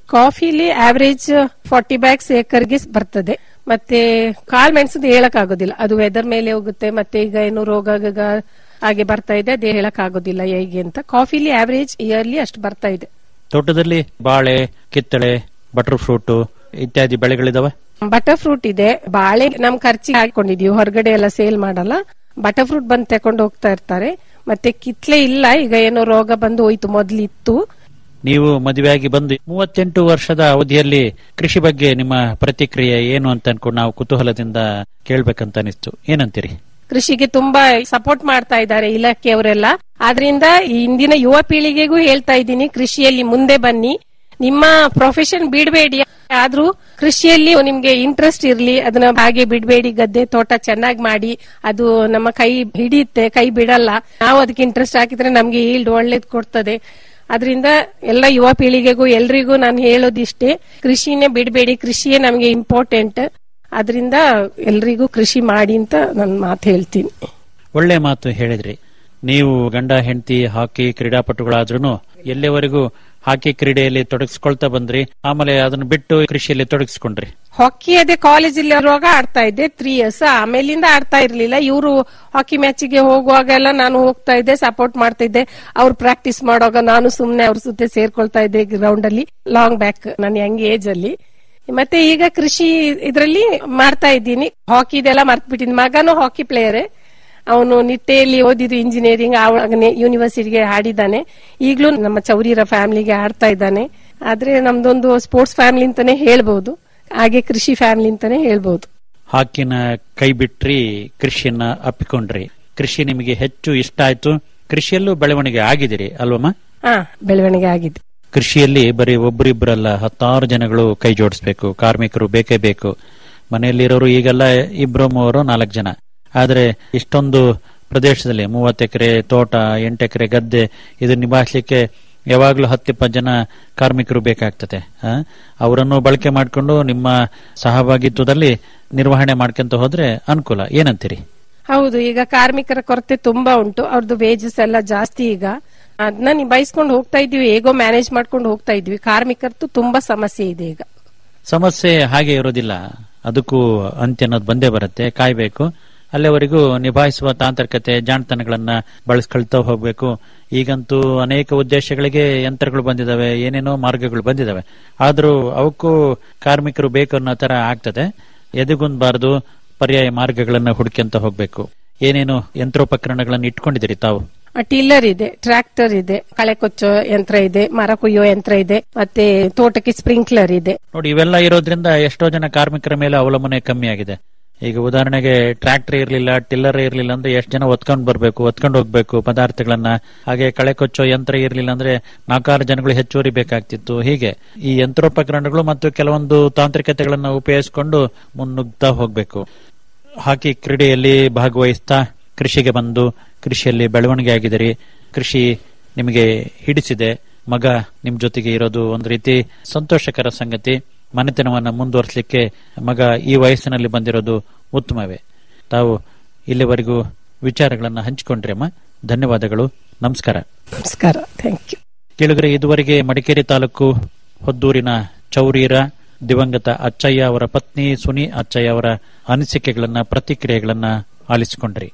ಕಾಫಿಲಿ ಆವರೇಜ್ ಫಾರ್ಟಿ ಬ್ಯಾಗ್ಸ್ ಏಕರ್ಗೆ ಬರ್ತದೆ ಮತ್ತೆ ಕಾಳು ಮೆಣಸದು ಹೇಳಕ್ ಆಗೋದಿಲ್ಲ ಅದು ವೆದರ್ ಮೇಲೆ ಹೋಗುತ್ತೆ ಮತ್ತೆ ಈಗ ಏನು ರೋಗ ಗೀಗ ಹಾಗೆ ಬರ್ತಾ ಇದೆ ಅದೇ ಹೇಳಕ್ ಆಗೋದಿಲ್ಲ ಹೇಗೆ ಅಂತ ಕಾಫಿಲಿ ಆವರೇಜ್ ಇಯರ್ಲಿ ಅಷ್ಟು ಬರ್ತಾ ಇದೆ ತೋಟದಲ್ಲಿ ಬಾಳೆ ಕಿತ್ತಳೆ ಬಟರ್ ಫ್ರೂಟ್ ಇತ್ಯಾದಿ ಬೆಳೆಗಳಿದಾವೆ ಬಟರ್ ಫ್ರೂಟ್ ಇದೆ ಬಾಳೆ ನಮ್ ಖರ್ಚಿಗೆ ಹಾಕೊಂಡಿದೀವಿ ಹೊರಗಡೆ ಎಲ್ಲ ಸೇಲ್ ಮಾಡಲ್ಲ ಬಟರ್ ಫ್ರೂಟ್ ಬಂದು ತಕೊಂಡು ಹೋಗ್ತಾ ಇರ್ತಾರೆ ಮತ್ತೆ ಕಿತ್ಲೆ ಇಲ್ಲ ಈಗ ಏನೋ ರೋಗ ಬಂದು ಹೋಯ್ತು ಮೊದ್ಲಿತ್ತು ನೀವು ಮದುವೆಯಾಗಿ ಬಂದು ಮೂವತ್ತೆಂಟು ವರ್ಷದ ಅವಧಿಯಲ್ಲಿ ಕೃಷಿ ಬಗ್ಗೆ ನಿಮ್ಮ ಪ್ರತಿಕ್ರಿಯೆ ಏನು ಅಂತ ಅನ್ಕೊಂಡು ನಾವು ಕುತೂಹಲದಿಂದ ಕೇಳ್ಬೇಕಂತ ಅನಿಸ್ತು ಏನಂತೀರಿ ಕೃಷಿಗೆ ತುಂಬಾ ಸಪೋರ್ಟ್ ಮಾಡ್ತಾ ಇದ್ದಾರೆ ಇಲಾಖೆಯವರೆಲ್ಲ ಆದ್ರಿಂದ ಈ ಇಂದಿನ ಯುವ ಪೀಳಿಗೆಗೂ ಹೇಳ್ತಾ ಇದ್ದೀನಿ ಕೃಷಿಯಲ್ಲಿ ಮುಂದೆ ಬನ್ನಿ ನಿಮ್ಮ ಪ್ರೊಫೆಷನ್ ಬಿಡಬೇಡಿ ಆದ್ರೂ ಕೃಷಿಯಲ್ಲಿ ನಿಮ್ಗೆ ಇಂಟ್ರೆಸ್ಟ್ ಇರ್ಲಿ ಅದನ್ನ ಹಾಗೆ ಬಿಡಬೇಡಿ ಗದ್ದೆ ತೋಟ ಚೆನ್ನಾಗಿ ಮಾಡಿ ಅದು ನಮ್ಮ ಕೈ ಹಿಡಿಯುತ್ತೆ ಕೈ ಬಿಡಲ್ಲ ನಾವು ಅದಕ್ಕೆ ಇಂಟ್ರೆಸ್ಟ್ ಹಾಕಿದ್ರೆ ನಮ್ಗೆ ಈಲ್ಡ್ ಒಳ್ಳೇದ್ ಕೊಡ್ತದೆ ಅದರಿಂದ ಎಲ್ಲ ಯುವ ಪೀಳಿಗೆಗೂ ಎಲ್ರಿಗೂ ನಾನು ಹೇಳೋದಿಷ್ಟೇ ಕೃಷಿನೇ ಬಿಡಬೇಡಿ ಕೃಷಿಯೇ ನಮಗೆ ಇಂಪಾರ್ಟೆಂಟ್ ಅದರಿಂದ ಎಲ್ರಿಗೂ ಕೃಷಿ ಮಾಡಿ ಅಂತ ನಾನು ಮಾತು ಹೇಳ್ತೀನಿ ಒಳ್ಳೆ ಮಾತು ಹೇಳಿದ್ರಿ ನೀವು ಗಂಡ ಹೆಂಡತಿ ಹಾಕಿ ಕ್ರೀಡಾಪಟುಗಳಾದ್ರೂ ಎಲ್ಲಿವರೆಗೂ ಹಾಕಿ ಕ್ರೀಡೆಯಲ್ಲಿ ತೊಡಗಿಸ್ಕೊಳ್ತಾ ಬಂದ್ರಿ ಆಮೇಲೆ ಅದನ್ನ ಬಿಟ್ಟು ಕೃಷಿಯಲ್ಲಿ ತೊಡಗಿಸ್ಕೊಂಡ್ರಿ ಹಾಕಿ ಅದೇ ಕಾಲೇಜಲ್ಲಿ ಇರುವಾಗ ಆಡ್ತಾ ಇದ್ದೆ ತ್ರೀ ಇಯರ್ಸ್ ಆಮೇಲಿಂದ ಆಡ್ತಾ ಇರ್ಲಿಲ್ಲ ಇವರು ಹಾಕಿ ಮ್ಯಾಚಿಗೆ ಹೋಗುವಾಗೆಲ್ಲ ನಾನು ಹೋಗ್ತಾ ಇದ್ದೆ ಸಪೋರ್ಟ್ ಮಾಡ್ತಾ ಇದ್ದೆ ಅವ್ರು ಪ್ರಾಕ್ಟೀಸ್ ಮಾಡುವಾಗ ನಾನು ಸುಮ್ನೆ ಅವ್ರ ಜೊತೆ ಸೇರ್ಕೊಳ್ತಾ ಇದ್ದೆ ಗ್ರೌಂಡ್ ಅಲ್ಲಿ ಲಾಂಗ್ ಬ್ಯಾಕ್ ನನ್ನ ಯಂಗ್ ಏಜ್ ಅಲ್ಲಿ ಮತ್ತೆ ಈಗ ಕೃಷಿ ಇದರಲ್ಲಿ ಮಾಡ್ತಾ ಇದ್ದೀನಿ ಹಾಕಿ ಇದೆಲ್ಲ ಮರ್ತ್ ಬಿಟ್ಟಿದ್ದೀನಿ ಮಗನೂ ಹಾಕಿ ಪ್ಲೇಯರೇ ಅವನು ನಿಟ್ಟೆಯಲ್ಲಿ ಓದಿದ್ದು ಇಂಜಿನಿಯರಿಂಗ್ ಆವಾಗನೇ ಯೂನಿವರ್ಸಿಟಿಗೆ ಆಡಿದ್ದಾನೆ ಈಗಲೂ ನಮ್ಮ ಚೌರಿರ ಫ್ಯಾಮಿಲಿಗೆ ಆಡ್ತಾ ಇದ್ದಾನೆ ಆದ್ರೆ ನಮ್ದೊಂದು ಸ್ಪೋರ್ಟ್ಸ್ ಫ್ಯಾಮಿಲಿ ಅಂತಾನೆ ಹೇಳ್ಬಹುದು ಹಾಗೆ ಕೃಷಿ ಫ್ಯಾಮಿಲಿ ಅಂತಾನೆ ಹೇಳ್ಬಹುದು ಹಾಕಿನ ಕೈ ಬಿಟ್ರಿ ಕೃಷಿಯನ್ನ ಅಪ್ಪಿಕೊಂಡ್ರಿ ಕೃಷಿ ನಿಮಗೆ ಹೆಚ್ಚು ಇಷ್ಟ ಆಯ್ತು ಕೃಷಿಯಲ್ಲೂ ಬೆಳವಣಿಗೆ ಆಗಿದಿರಿ ಅಲ್ವಮ್ಮ ಹಾ ಬೆಳವಣಿಗೆ ಆಗಿದೆ ಕೃಷಿಯಲ್ಲಿ ಬರೀ ಒಬ್ಬರಿಬ್ಬರಲ್ಲ ಹತ್ತಾರು ಜನಗಳು ಕೈ ಜೋಡಿಸ್ಬೇಕು ಕಾರ್ಮಿಕರು ಬೇಕೇ ಬೇಕು ಮನೆಯಲ್ಲಿರೋರು ಈಗೆಲ್ಲ ಇಬ್ರು ಮೂವರು ನಾಲ್ಕು ಜನ ಆದ್ರೆ ಇಷ್ಟೊಂದು ಪ್ರದೇಶದಲ್ಲಿ ಮೂವತ್ತು ಎಕರೆ ತೋಟ ಎಂಟು ಎಕರೆ ಗದ್ದೆ ಇದು ನಿಭಾಯಿಸ್ಲಿಕ್ಕೆ ಯಾವಾಗ್ಲೂ ಹತ್ತಿಪ್ಪತ್ತು ಜನ ಕಾರ್ಮಿಕರು ಬೇಕಾಗ್ತದೆ ಆ? ಅವರನ್ನು ಬಳಕೆ ಮಾಡಿಕೊಂಡು ನಿಮ್ಮ ಸಹಭಾಗಿತ್ವದಲ್ಲಿ ನಿರ್ವಹಣೆ ಮಾಡ್ಕೊಂತ ಹೋದ್ರೆ ಅನುಕೂಲ ಏನಂತೀರಿ ಹೌದು ಈಗ ಕಾರ್ಮಿಕರ ಕೊರತೆ ತುಂಬಾ ಉಂಟು ಅವ್ರದ್ದು ವೇಜಸ್ ಎಲ್ಲ ಜಾಸ್ತಿ ಈಗ ಅದನ್ನ ನಿಭಾಯಿಸ್ಕೊಂಡು ಹೋಗ್ತಾ ಇದೀವಿ ಹೇಗೋ ಮ್ಯಾನೇಜ್ ಮಾಡ್ಕೊಂಡು ಹೋಗ್ತಾ ಇದೀವಿ ಕಾರ್ಮಿಕರದ್ದು ತುಂಬಾ ಸಮಸ್ಯೆ ಇದೆ ಈಗ ಸಮಸ್ಯೆ ಹಾಗೆ ಇರೋದಿಲ್ಲ ಅದಕ್ಕೂ ಅಂತ್ಯ ಅನ್ನೋದು ಬಂದೇ ಬರುತ್ತೆ ಕಾಯ್ಬೇಕು ಅಲ್ಲಿವರೆಗೂ ನಿಭಾಯಿಸುವ ತಾಂತ್ರಿಕತೆ ಜಾಣತನಗಳನ್ನ ಬಳಸ್ಕೊಳ್ತಾ ಹೋಗ್ಬೇಕು ಈಗಂತೂ ಅನೇಕ ಉದ್ದೇಶಗಳಿಗೆ ಯಂತ್ರಗಳು ಬಂದಿದಾವೆ ಏನೇನೋ ಮಾರ್ಗಗಳು ಬಂದಿದಾವೆ ಆದ್ರೂ ಅವಕ್ಕೂ ಕಾರ್ಮಿಕರು ಬೇಕು ಅನ್ನೋ ತರ ಆಗ್ತದೆ ಎದೆಗುಂದಬಾರದು ಪರ್ಯಾಯ ಮಾರ್ಗಗಳನ್ನ ಹುಡುಕ್ಯಂತ ಹೋಗ್ಬೇಕು ಏನೇನು ಯಂತ್ರೋಪಕರಣಗಳನ್ನು ಇಟ್ಕೊಂಡಿದ್ದೀರಿ ತಾವು ಟಿಲ್ಲರ್ ಇದೆ ಟ್ರ್ಯಾಕ್ಟರ್ ಇದೆ ಕಳೆ ಕೊಚ್ಚೋ ಯಂತ್ರ ಇದೆ ಮರ ಕೊಯ್ಯೋ ಯಂತ್ರ ಇದೆ ಮತ್ತೆ ತೋಟಕ್ಕೆ ಸ್ಪ್ರಿಂಕ್ಲರ್ ಇದೆ ನೋಡಿ ಇವೆಲ್ಲ ಇರೋದ್ರಿಂದ ಎಷ್ಟೋ ಜನ ಕಾರ್ಮಿಕರ ಮೇಲೆ ಅವಲಂಬನೆ ಕಮ್ಮಿ ಆಗಿದೆ ಈಗ ಉದಾಹರಣೆಗೆ ಟ್ರ್ಯಾಕ್ಟರ್ ಇರ್ಲಿಲ್ಲ ಟಿಲ್ಲರ್ ಇರ್ಲಿಲ್ಲ ಅಂದ್ರೆ ಎಷ್ಟು ಜನ ಒತ್ಕೊಂಡ್ ಬರ್ಬೇಕು ಒತ್ಕೊಂಡು ಹೋಗ್ಬೇಕು ಪದಾರ್ಥಗಳನ್ನ ಹಾಗೆ ಕಳೆ ಕೊಚ್ಚೋ ಯಂತ್ರ ಇರ್ಲಿಲ್ಲ ಅಂದ್ರೆ ನಾಲ್ಕಾರು ಜನಗಳು ಹೆಚ್ಚುವರಿ ಬೇಕಾಗ್ತಿತ್ತು ಹೀಗೆ ಈ ಯಂತ್ರೋಪಕರಣಗಳು ಮತ್ತು ಕೆಲವೊಂದು ತಾಂತ್ರಿಕತೆಗಳನ್ನ ಉಪಯೋಗಿಸಿಕೊಂಡು ಮುನ್ನುಗ್ತಾ ಹೋಗ್ಬೇಕು ಹಾಕಿ ಕ್ರೀಡೆಯಲ್ಲಿ ಭಾಗವಹಿಸ್ತಾ ಕೃಷಿಗೆ ಬಂದು ಕೃಷಿಯಲ್ಲಿ ಬೆಳವಣಿಗೆ ಆಗಿದಿರಿ ಕೃಷಿ ನಿಮಗೆ ಹಿಡಿಸಿದೆ ಮಗ ನಿಮ್ ಜೊತೆಗೆ ಇರೋದು ಒಂದು ರೀತಿ ಸಂತೋಷಕರ ಸಂಗತಿ ಮನೆತನವನ್ನ ಮುಂದುವರಿಸಲಿಕ್ಕೆ ಮಗ ಈ ವಯಸ್ಸಿನಲ್ಲಿ ಬಂದಿರೋದು ಉತ್ತಮವೇ ತಾವು ಇಲ್ಲಿವರೆಗೂ ವಿಚಾರಗಳನ್ನ ಹಂಚಿಕೊಂಡ್ರಿ ಅಮ್ಮ ಧನ್ಯವಾದಗಳು ನಮಸ್ಕಾರ ನಮಸ್ಕಾರ ಥ್ಯಾಂಕ್ ಯು ಕೇಳಿದ್ರೆ ಇದುವರೆಗೆ ಮಡಿಕೇರಿ ತಾಲೂಕು ಹೊದ್ದೂರಿನ ಚೌರೀರ ದಿವಂಗತ ಅಚ್ಚಯ್ಯ ಅವರ ಪತ್ನಿ ಸುನಿ ಅಚ್ಚಯ್ಯ ಅವರ ಅನಿಸಿಕೆಗಳನ್ನ ಪ್ರತಿಕ್ರಿಯೆಗಳನ್ನ ಆಲಿಸಿಕೊಂಡ್ರಿ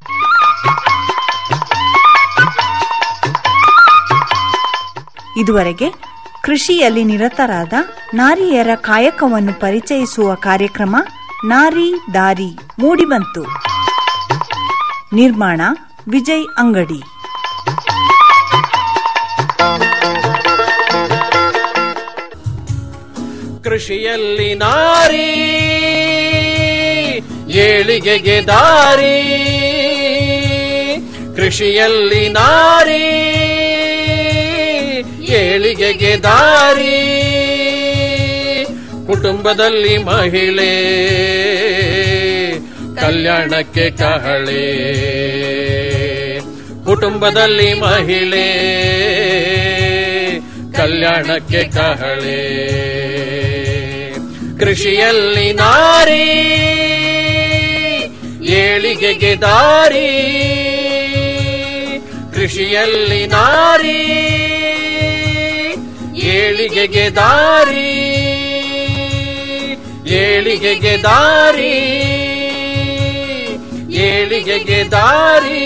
ಇದುವರೆಗೆ ಕೃಷಿಯಲ್ಲಿ ನಿರತರಾದ ನಾರಿಯರ ಕಾಯಕವನ್ನು ಪರಿಚಯಿಸುವ ಕಾರ್ಯಕ್ರಮ ನಾರಿ ದಾರಿ ಮೂಡಿಬಂತು ನಿರ್ಮಾಣ ವಿಜಯ್ ಅಂಗಡಿ ಕೃಷಿಯಲ್ಲಿ ನಾರಿ ಏಳಿಗೆಗೆ ದಾರಿ ಕೃಷಿಯಲ್ಲಿ ನಾರಿ ಏಳಿಗೆಗೆ ದಾರಿ ಕುಟುಂಬದಲ್ಲಿ ಮಹಿಳೆ ಕಲ್ಯಾಣಕ್ಕೆ ಕಹಳೆ ಕುಟುಂಬದಲ್ಲಿ ಮಹಿಳೆ ಕಲ್ಯಾಣಕ್ಕೆ ಕಹಳೆ ಕೃಷಿಯಲ್ಲಿ ನಾರಿ ಏಳಿಗೆಗೆ ದಾರಿ ಕೃಷಿಯಲ್ಲಿ ನಾರಿ ಏಳಿಗೆ ಏಳಿಗೆಗೆ ದಾರಿ ಏಳಿಗೆಗೆ ದಾರಿ ಏಳಿಗೆಗೆ ದಾರಿ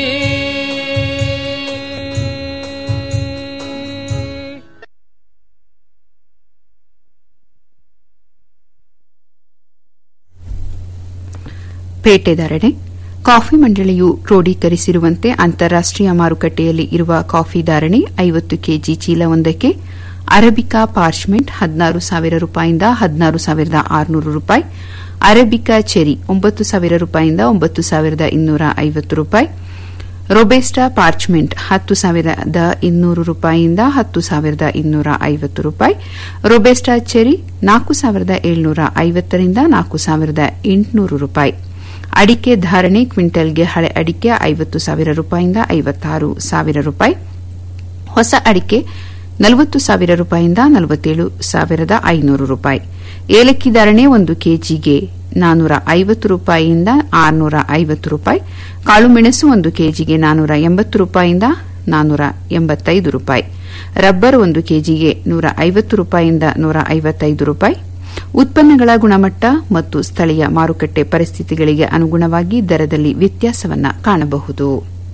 ಪೇಟೆ ಧಾರಣೆ ಕಾಫಿ ಮಂಡಳಿಯು ಕ್ರೋಢೀಕರಿಸಿರುವಂತೆ ಅಂತಾರಾಷ್ಟೀಯ ಮಾರುಕಟ್ಟೆಯಲ್ಲಿ ಇರುವ ಕಾಫಿ ಧಾರಣೆ ಐವತ್ತು ಕೆಜಿ ಚೀಲವೊಂದಕ್ಕೆ ಅರಬಿಕಾ ಪಾರ್ಚ್ಮೆಂಟ್ ಹದಿನಾರು ಸಾವಿರ ರೂಪಾಯಿಂದ ಹದಿನಾರು ಸಾವಿರದ ಆರುನೂರು ರೂಪಾಯಿ ಅರಬಿಕಾ ಚೆರಿ ಒಂಬತ್ತು ಸಾವಿರ ರೂಪಾಯಿಂದ ಒಂಬತ್ತು ಸಾವಿರದ ಇನ್ನೂರ ಐವತ್ತು ರೂಪಾಯಿ ರೊಬೆಸ್ಟಾ ಪಾರ್ಚ್ಮೆಂಟ್ ಹತ್ತು ಸಾವಿರದ ಇನ್ನೂರು ರೂಪಾಯಿಯಿಂದ ಹತ್ತು ಸಾವಿರದ ಇನ್ನೂರ ಐವತ್ತು ರೂಪಾಯಿ ರೊಬೆಸ್ಟಾ ಚೆರಿ ನಾಲ್ಕು ಸಾವಿರದ ಏಳ್ನೂರ ಐವತ್ತರಿಂದ ನಾಲ್ಕು ಸಾವಿರದ ಎಂಟುನೂರು ರೂಪಾಯಿ ಅಡಿಕೆ ಧಾರಣೆ ಕ್ವಿಂಟಲ್ಗೆ ಹಳೆ ಅಡಿಕೆ ಐವತ್ತು ಸಾವಿರ ರೂಪಾಯಿಯಿಂದ ಐವತ್ತಾರು ಸಾವಿರ ರೂಪಾಯಿ ಹೊಸ ಅಡಿಕೆ ನಲವತ್ತು ಸಾವಿರ ರೂಪಾಯಿಯಿಂದ ನಲವತ್ತೇಳು ಸಾವಿರದ ಐನೂರು ರೂಪಾಯಿ ಏಲಕ್ಕಿ ಧಾರಣೆ ಒಂದು ಕೆಜಿಗೆ ನಾನೂರ ಐವತ್ತು ರೂಪಾಯಿಯಿಂದ ಆರುನೂರ ಐವತ್ತು ರೂಪಾಯಿ ಕಾಳುಮೆಣಸು ಒಂದು ಕೆಜಿಗೆ ನಾನೂರ ಎಂಬತ್ತು ರೂಪಾಯಿಯಿಂದ ನಾನೂರ ಎಂಬತ್ತೈದು ರೂಪಾಯಿ ರಬ್ಬರ್ ಒಂದು ಕೆಜಿಗೆ ನೂರ ಐವತ್ತು ರೂಪಾಯಿಯಿಂದ ನೂರ ಐವತ್ತೈದು ರೂಪಾಯಿ ಉತ್ಪನ್ನಗಳ ಗುಣಮಟ್ಟ ಮತ್ತು ಸ್ಥಳೀಯ ಮಾರುಕಟ್ಟೆ ಪರಿಸ್ಥಿತಿಗಳಿಗೆ ಅನುಗುಣವಾಗಿ ದರದಲ್ಲಿ ವ್ಯತ್ಯಾಸವನ್ನು ಕಾಣಬಹುದು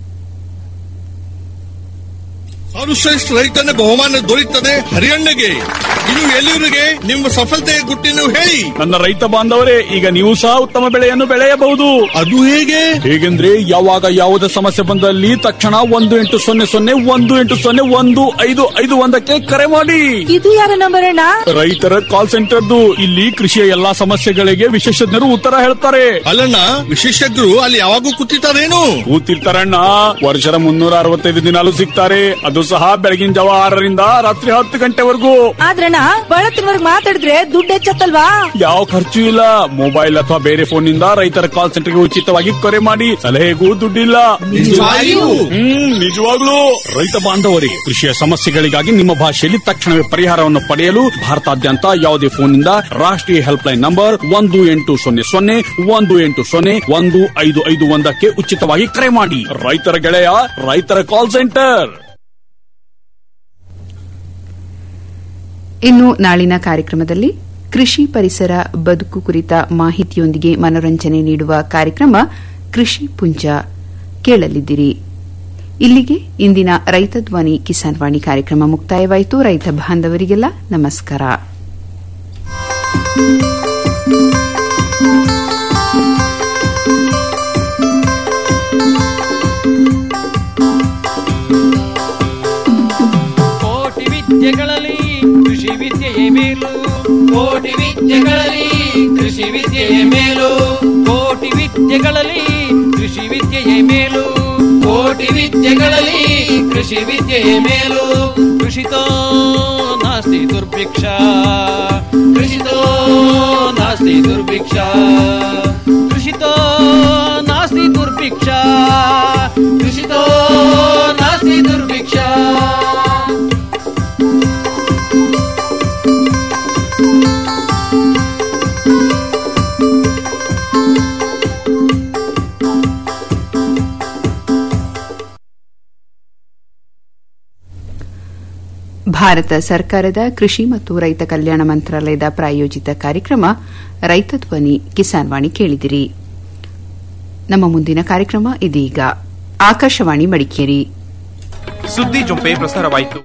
ಸರ್ವಶ್ರೇಷ್ಠ ರೈತನ ಬಹುಮಾನ ದೊರೆಯುತ್ತದೆ ಹರಿಯಣ್ಣಗೆ ಇದು ಎಲ್ಲಿವರಿಗೆ ನಿಮ್ಮ ಸಫಲತೆಯ ಗುಟ್ಟಿನ ಹೇಳಿ ನನ್ನ ರೈತ ಬಾಂಧವರೇ ಈಗ ನೀವು ಸಹ ಉತ್ತಮ ಬೆಳೆಯನ್ನು ಬೆಳೆಯಬಹುದು ಅದು ಹೇಗೆ ಹೇಗೆಂದ್ರೆ ಯಾವಾಗ ಯಾವುದೇ ಸಮಸ್ಯೆ ಬಂದಲ್ಲಿ ತಕ್ಷಣ ಒಂದು ಎಂಟು ಸೊನ್ನೆ ಸೊನ್ನೆ ಒಂದು ಎಂಟು ಸೊನ್ನೆ ಒಂದು ಐದು ಐದು ಒಂದಕ್ಕೆ ಕರೆ ಮಾಡಿ ಇದು ಯಾರ ನಂಬರ್ ಅಣ್ಣ ರೈತರ ಕಾಲ್ ಸೆಂಟರ್ದು ಇಲ್ಲಿ ಕೃಷಿಯ ಎಲ್ಲಾ ಸಮಸ್ಯೆಗಳಿಗೆ ವಿಶೇಷಜ್ಞರು ಉತ್ತರ ಹೇಳ್ತಾರೆ ಅಲ್ಲಣ್ಣ ವಿಶೇಷಜ್ಞರು ಅಲ್ಲಿ ಯಾವಾಗೂ ಕೂತಿರ್ತಾರೇನು ಕೂತಿರ್ತಾರಣ್ಣ ವರ್ಷದ ಮುನ್ನೂರ ಅರವತ್ತೈದು ದಿನಾಲು ಸಿಗ್ತಾರೆ ಅದು ಸಹ ಬೆಳಗಿನ ಜಾವ ಆರರಿಂದ ರಾತ್ರಿ ಹತ್ತು ಗಂಟೆವರೆಗೂ ಆದ್ರಣ್ಣ ಬಳತ್ತಿನವರ್ಗ್ ಮಾತಾಡಿದ್ರೆ ದುಡ್ಡು ಹೆಚ್ಚತ್ತಲ್ವಾ ಯಾವ ಖರ್ಚು ಇಲ್ಲ ಮೊಬೈಲ್ ಅಥವಾ ಬೇರೆ ಫೋನ್ ನಿಂದ ರೈತರ ಕಾಲ್ ಸೆಂಟರ್ಗೆ ಉಚಿತವಾಗಿ ಕರೆ ಮಾಡಿ ಸಲಹೆಗೂ ದುಡ್ಡಿಲ್ಲ ನಿಜವಾಗಿಯೂ? ಹ್ಮ್ ನಿಜವಾಗ್ಲೂ ರೈತ ಬಾಂಧವರೇ ಕೃಷಿಯ ಸಮಸ್ಯೆಗಳಿಗಾಗಿ ನಿಮ್ಮ ಭಾಷೆಯಲ್ಲಿ ತಕ್ಷಣವೇ ಪರಿಹಾರವನ್ನು ಪಡೆಯಲು ಭಾರತಾದ್ಯಂತ ಯಾವುದೇ ಫೋನ್ ನಿಂದ ರಾಷ್ಟ್ರೀಯ ಹೆಲ್ಪ್ ಲೈನ್ ನಂಬರ್ ಒಂದು ಎಂಟು ಸೊನ್ನೆ ಸೊನ್ನೆ ಒಂದು ಎಂಟು ಸೊನ್ನೆ ಒಂದು ಐದು ಐದು ಒಂದಕ್ಕೆ ಉಚಿತವಾಗಿ ಕರೆ ಮಾಡಿ ರೈತರ ಗೆಳೆಯ ರೈತರ ಕಾಲ್ ಸೆಂಟರ್ ಇನ್ನು ನಾಳಿನ ಕಾರ್ಯಕ್ರಮದಲ್ಲಿ ಕೃಷಿ ಪರಿಸರ ಬದುಕು ಕುರಿತ ಮಾಹಿತಿಯೊಂದಿಗೆ ಮನೋರಂಜನೆ ನೀಡುವ ಕಾರ್ಯಕ್ರಮ ಕೃಷಿ ಪುಂಜ ಕೇಳಲಿದ್ದಿರಿ ಇಲ್ಲಿಗೆ ಇಂದಿನ ರೈತ ಧ್ವನಿ ಕಿಸಾನ್ ವಾಣಿ ಕಾರ್ಯಕ್ರಮ ಮುಕ್ತಾಯವಾಯಿತು ರೈತ ಬಾಂಧವರಿಗೆಲ್ಲ ನಮಸ್ಕಾರ ಕೋಟಿ ವಿದ್ಯೆಗಳಲ್ಲಿ ಕೃಷಿ ವಿದ್ಯೆಯೇ ಮೇಲು ಕೋಟಿ ವಿದ್ಯೆಗಳಲ್ಲಿ ಕೃಷಿ ವಿದ್ಯೆಯೇ ಮೇಲು ಕೋಟಿ ವಿದ್ಯೆಗಳಲ್ಲಿ ಕೃಷಿ ವಿದ್ಯೆಯೇ ಮೇಲು ಕೋಟಿ ವಿದ್ಯೆಗಳಲ್ಲಿ ಕೃಷಿ ವಿದ್ಯೆಯೇ ಮೇಲು ಕೃಷಿತೋ ನಾಸ್ತಿ ದುರ್ಭಿಕ್ಷ ಕೃಷಿತೋ ನಾಸ್ತಿ ದುರ್ಭಿಕ್ಷ ಕೃಷಿತೋ ನಾಸ್ತಿ ದುರ್ಭಿಕ್ಷ ಕೃಷಿತೋ ನಾಸ್ತಿ ದುರ್ಭಿಕ್ಷ ಭಾರತ ಸರ್ಕಾರದ ಕೃಷಿ ಮತ್ತು ರೈತ ಕಲ್ಯಾಣ ಮಂತ್ರಾಲಯದ ಪ್ರಾಯೋಜಿತ ಕಾರ್ಯಕ್ರಮ ರೈತ ಧ್ವನಿ ಕಿಸಾನ್ ವಾಣಿ ಕೇಳಿದಿರಿ ನಮ್ಮ ಮುಂದಿನ ಕಾರ್ಯಕ್ರಮ ಇದೀಗ ಆಕಾಶವಾಣಿ ಮಡಿಕೇರಿ ಸುದ್ದಿ ಜೊಂಪೆ ಪ್ರಸಾರವಾಯಿತು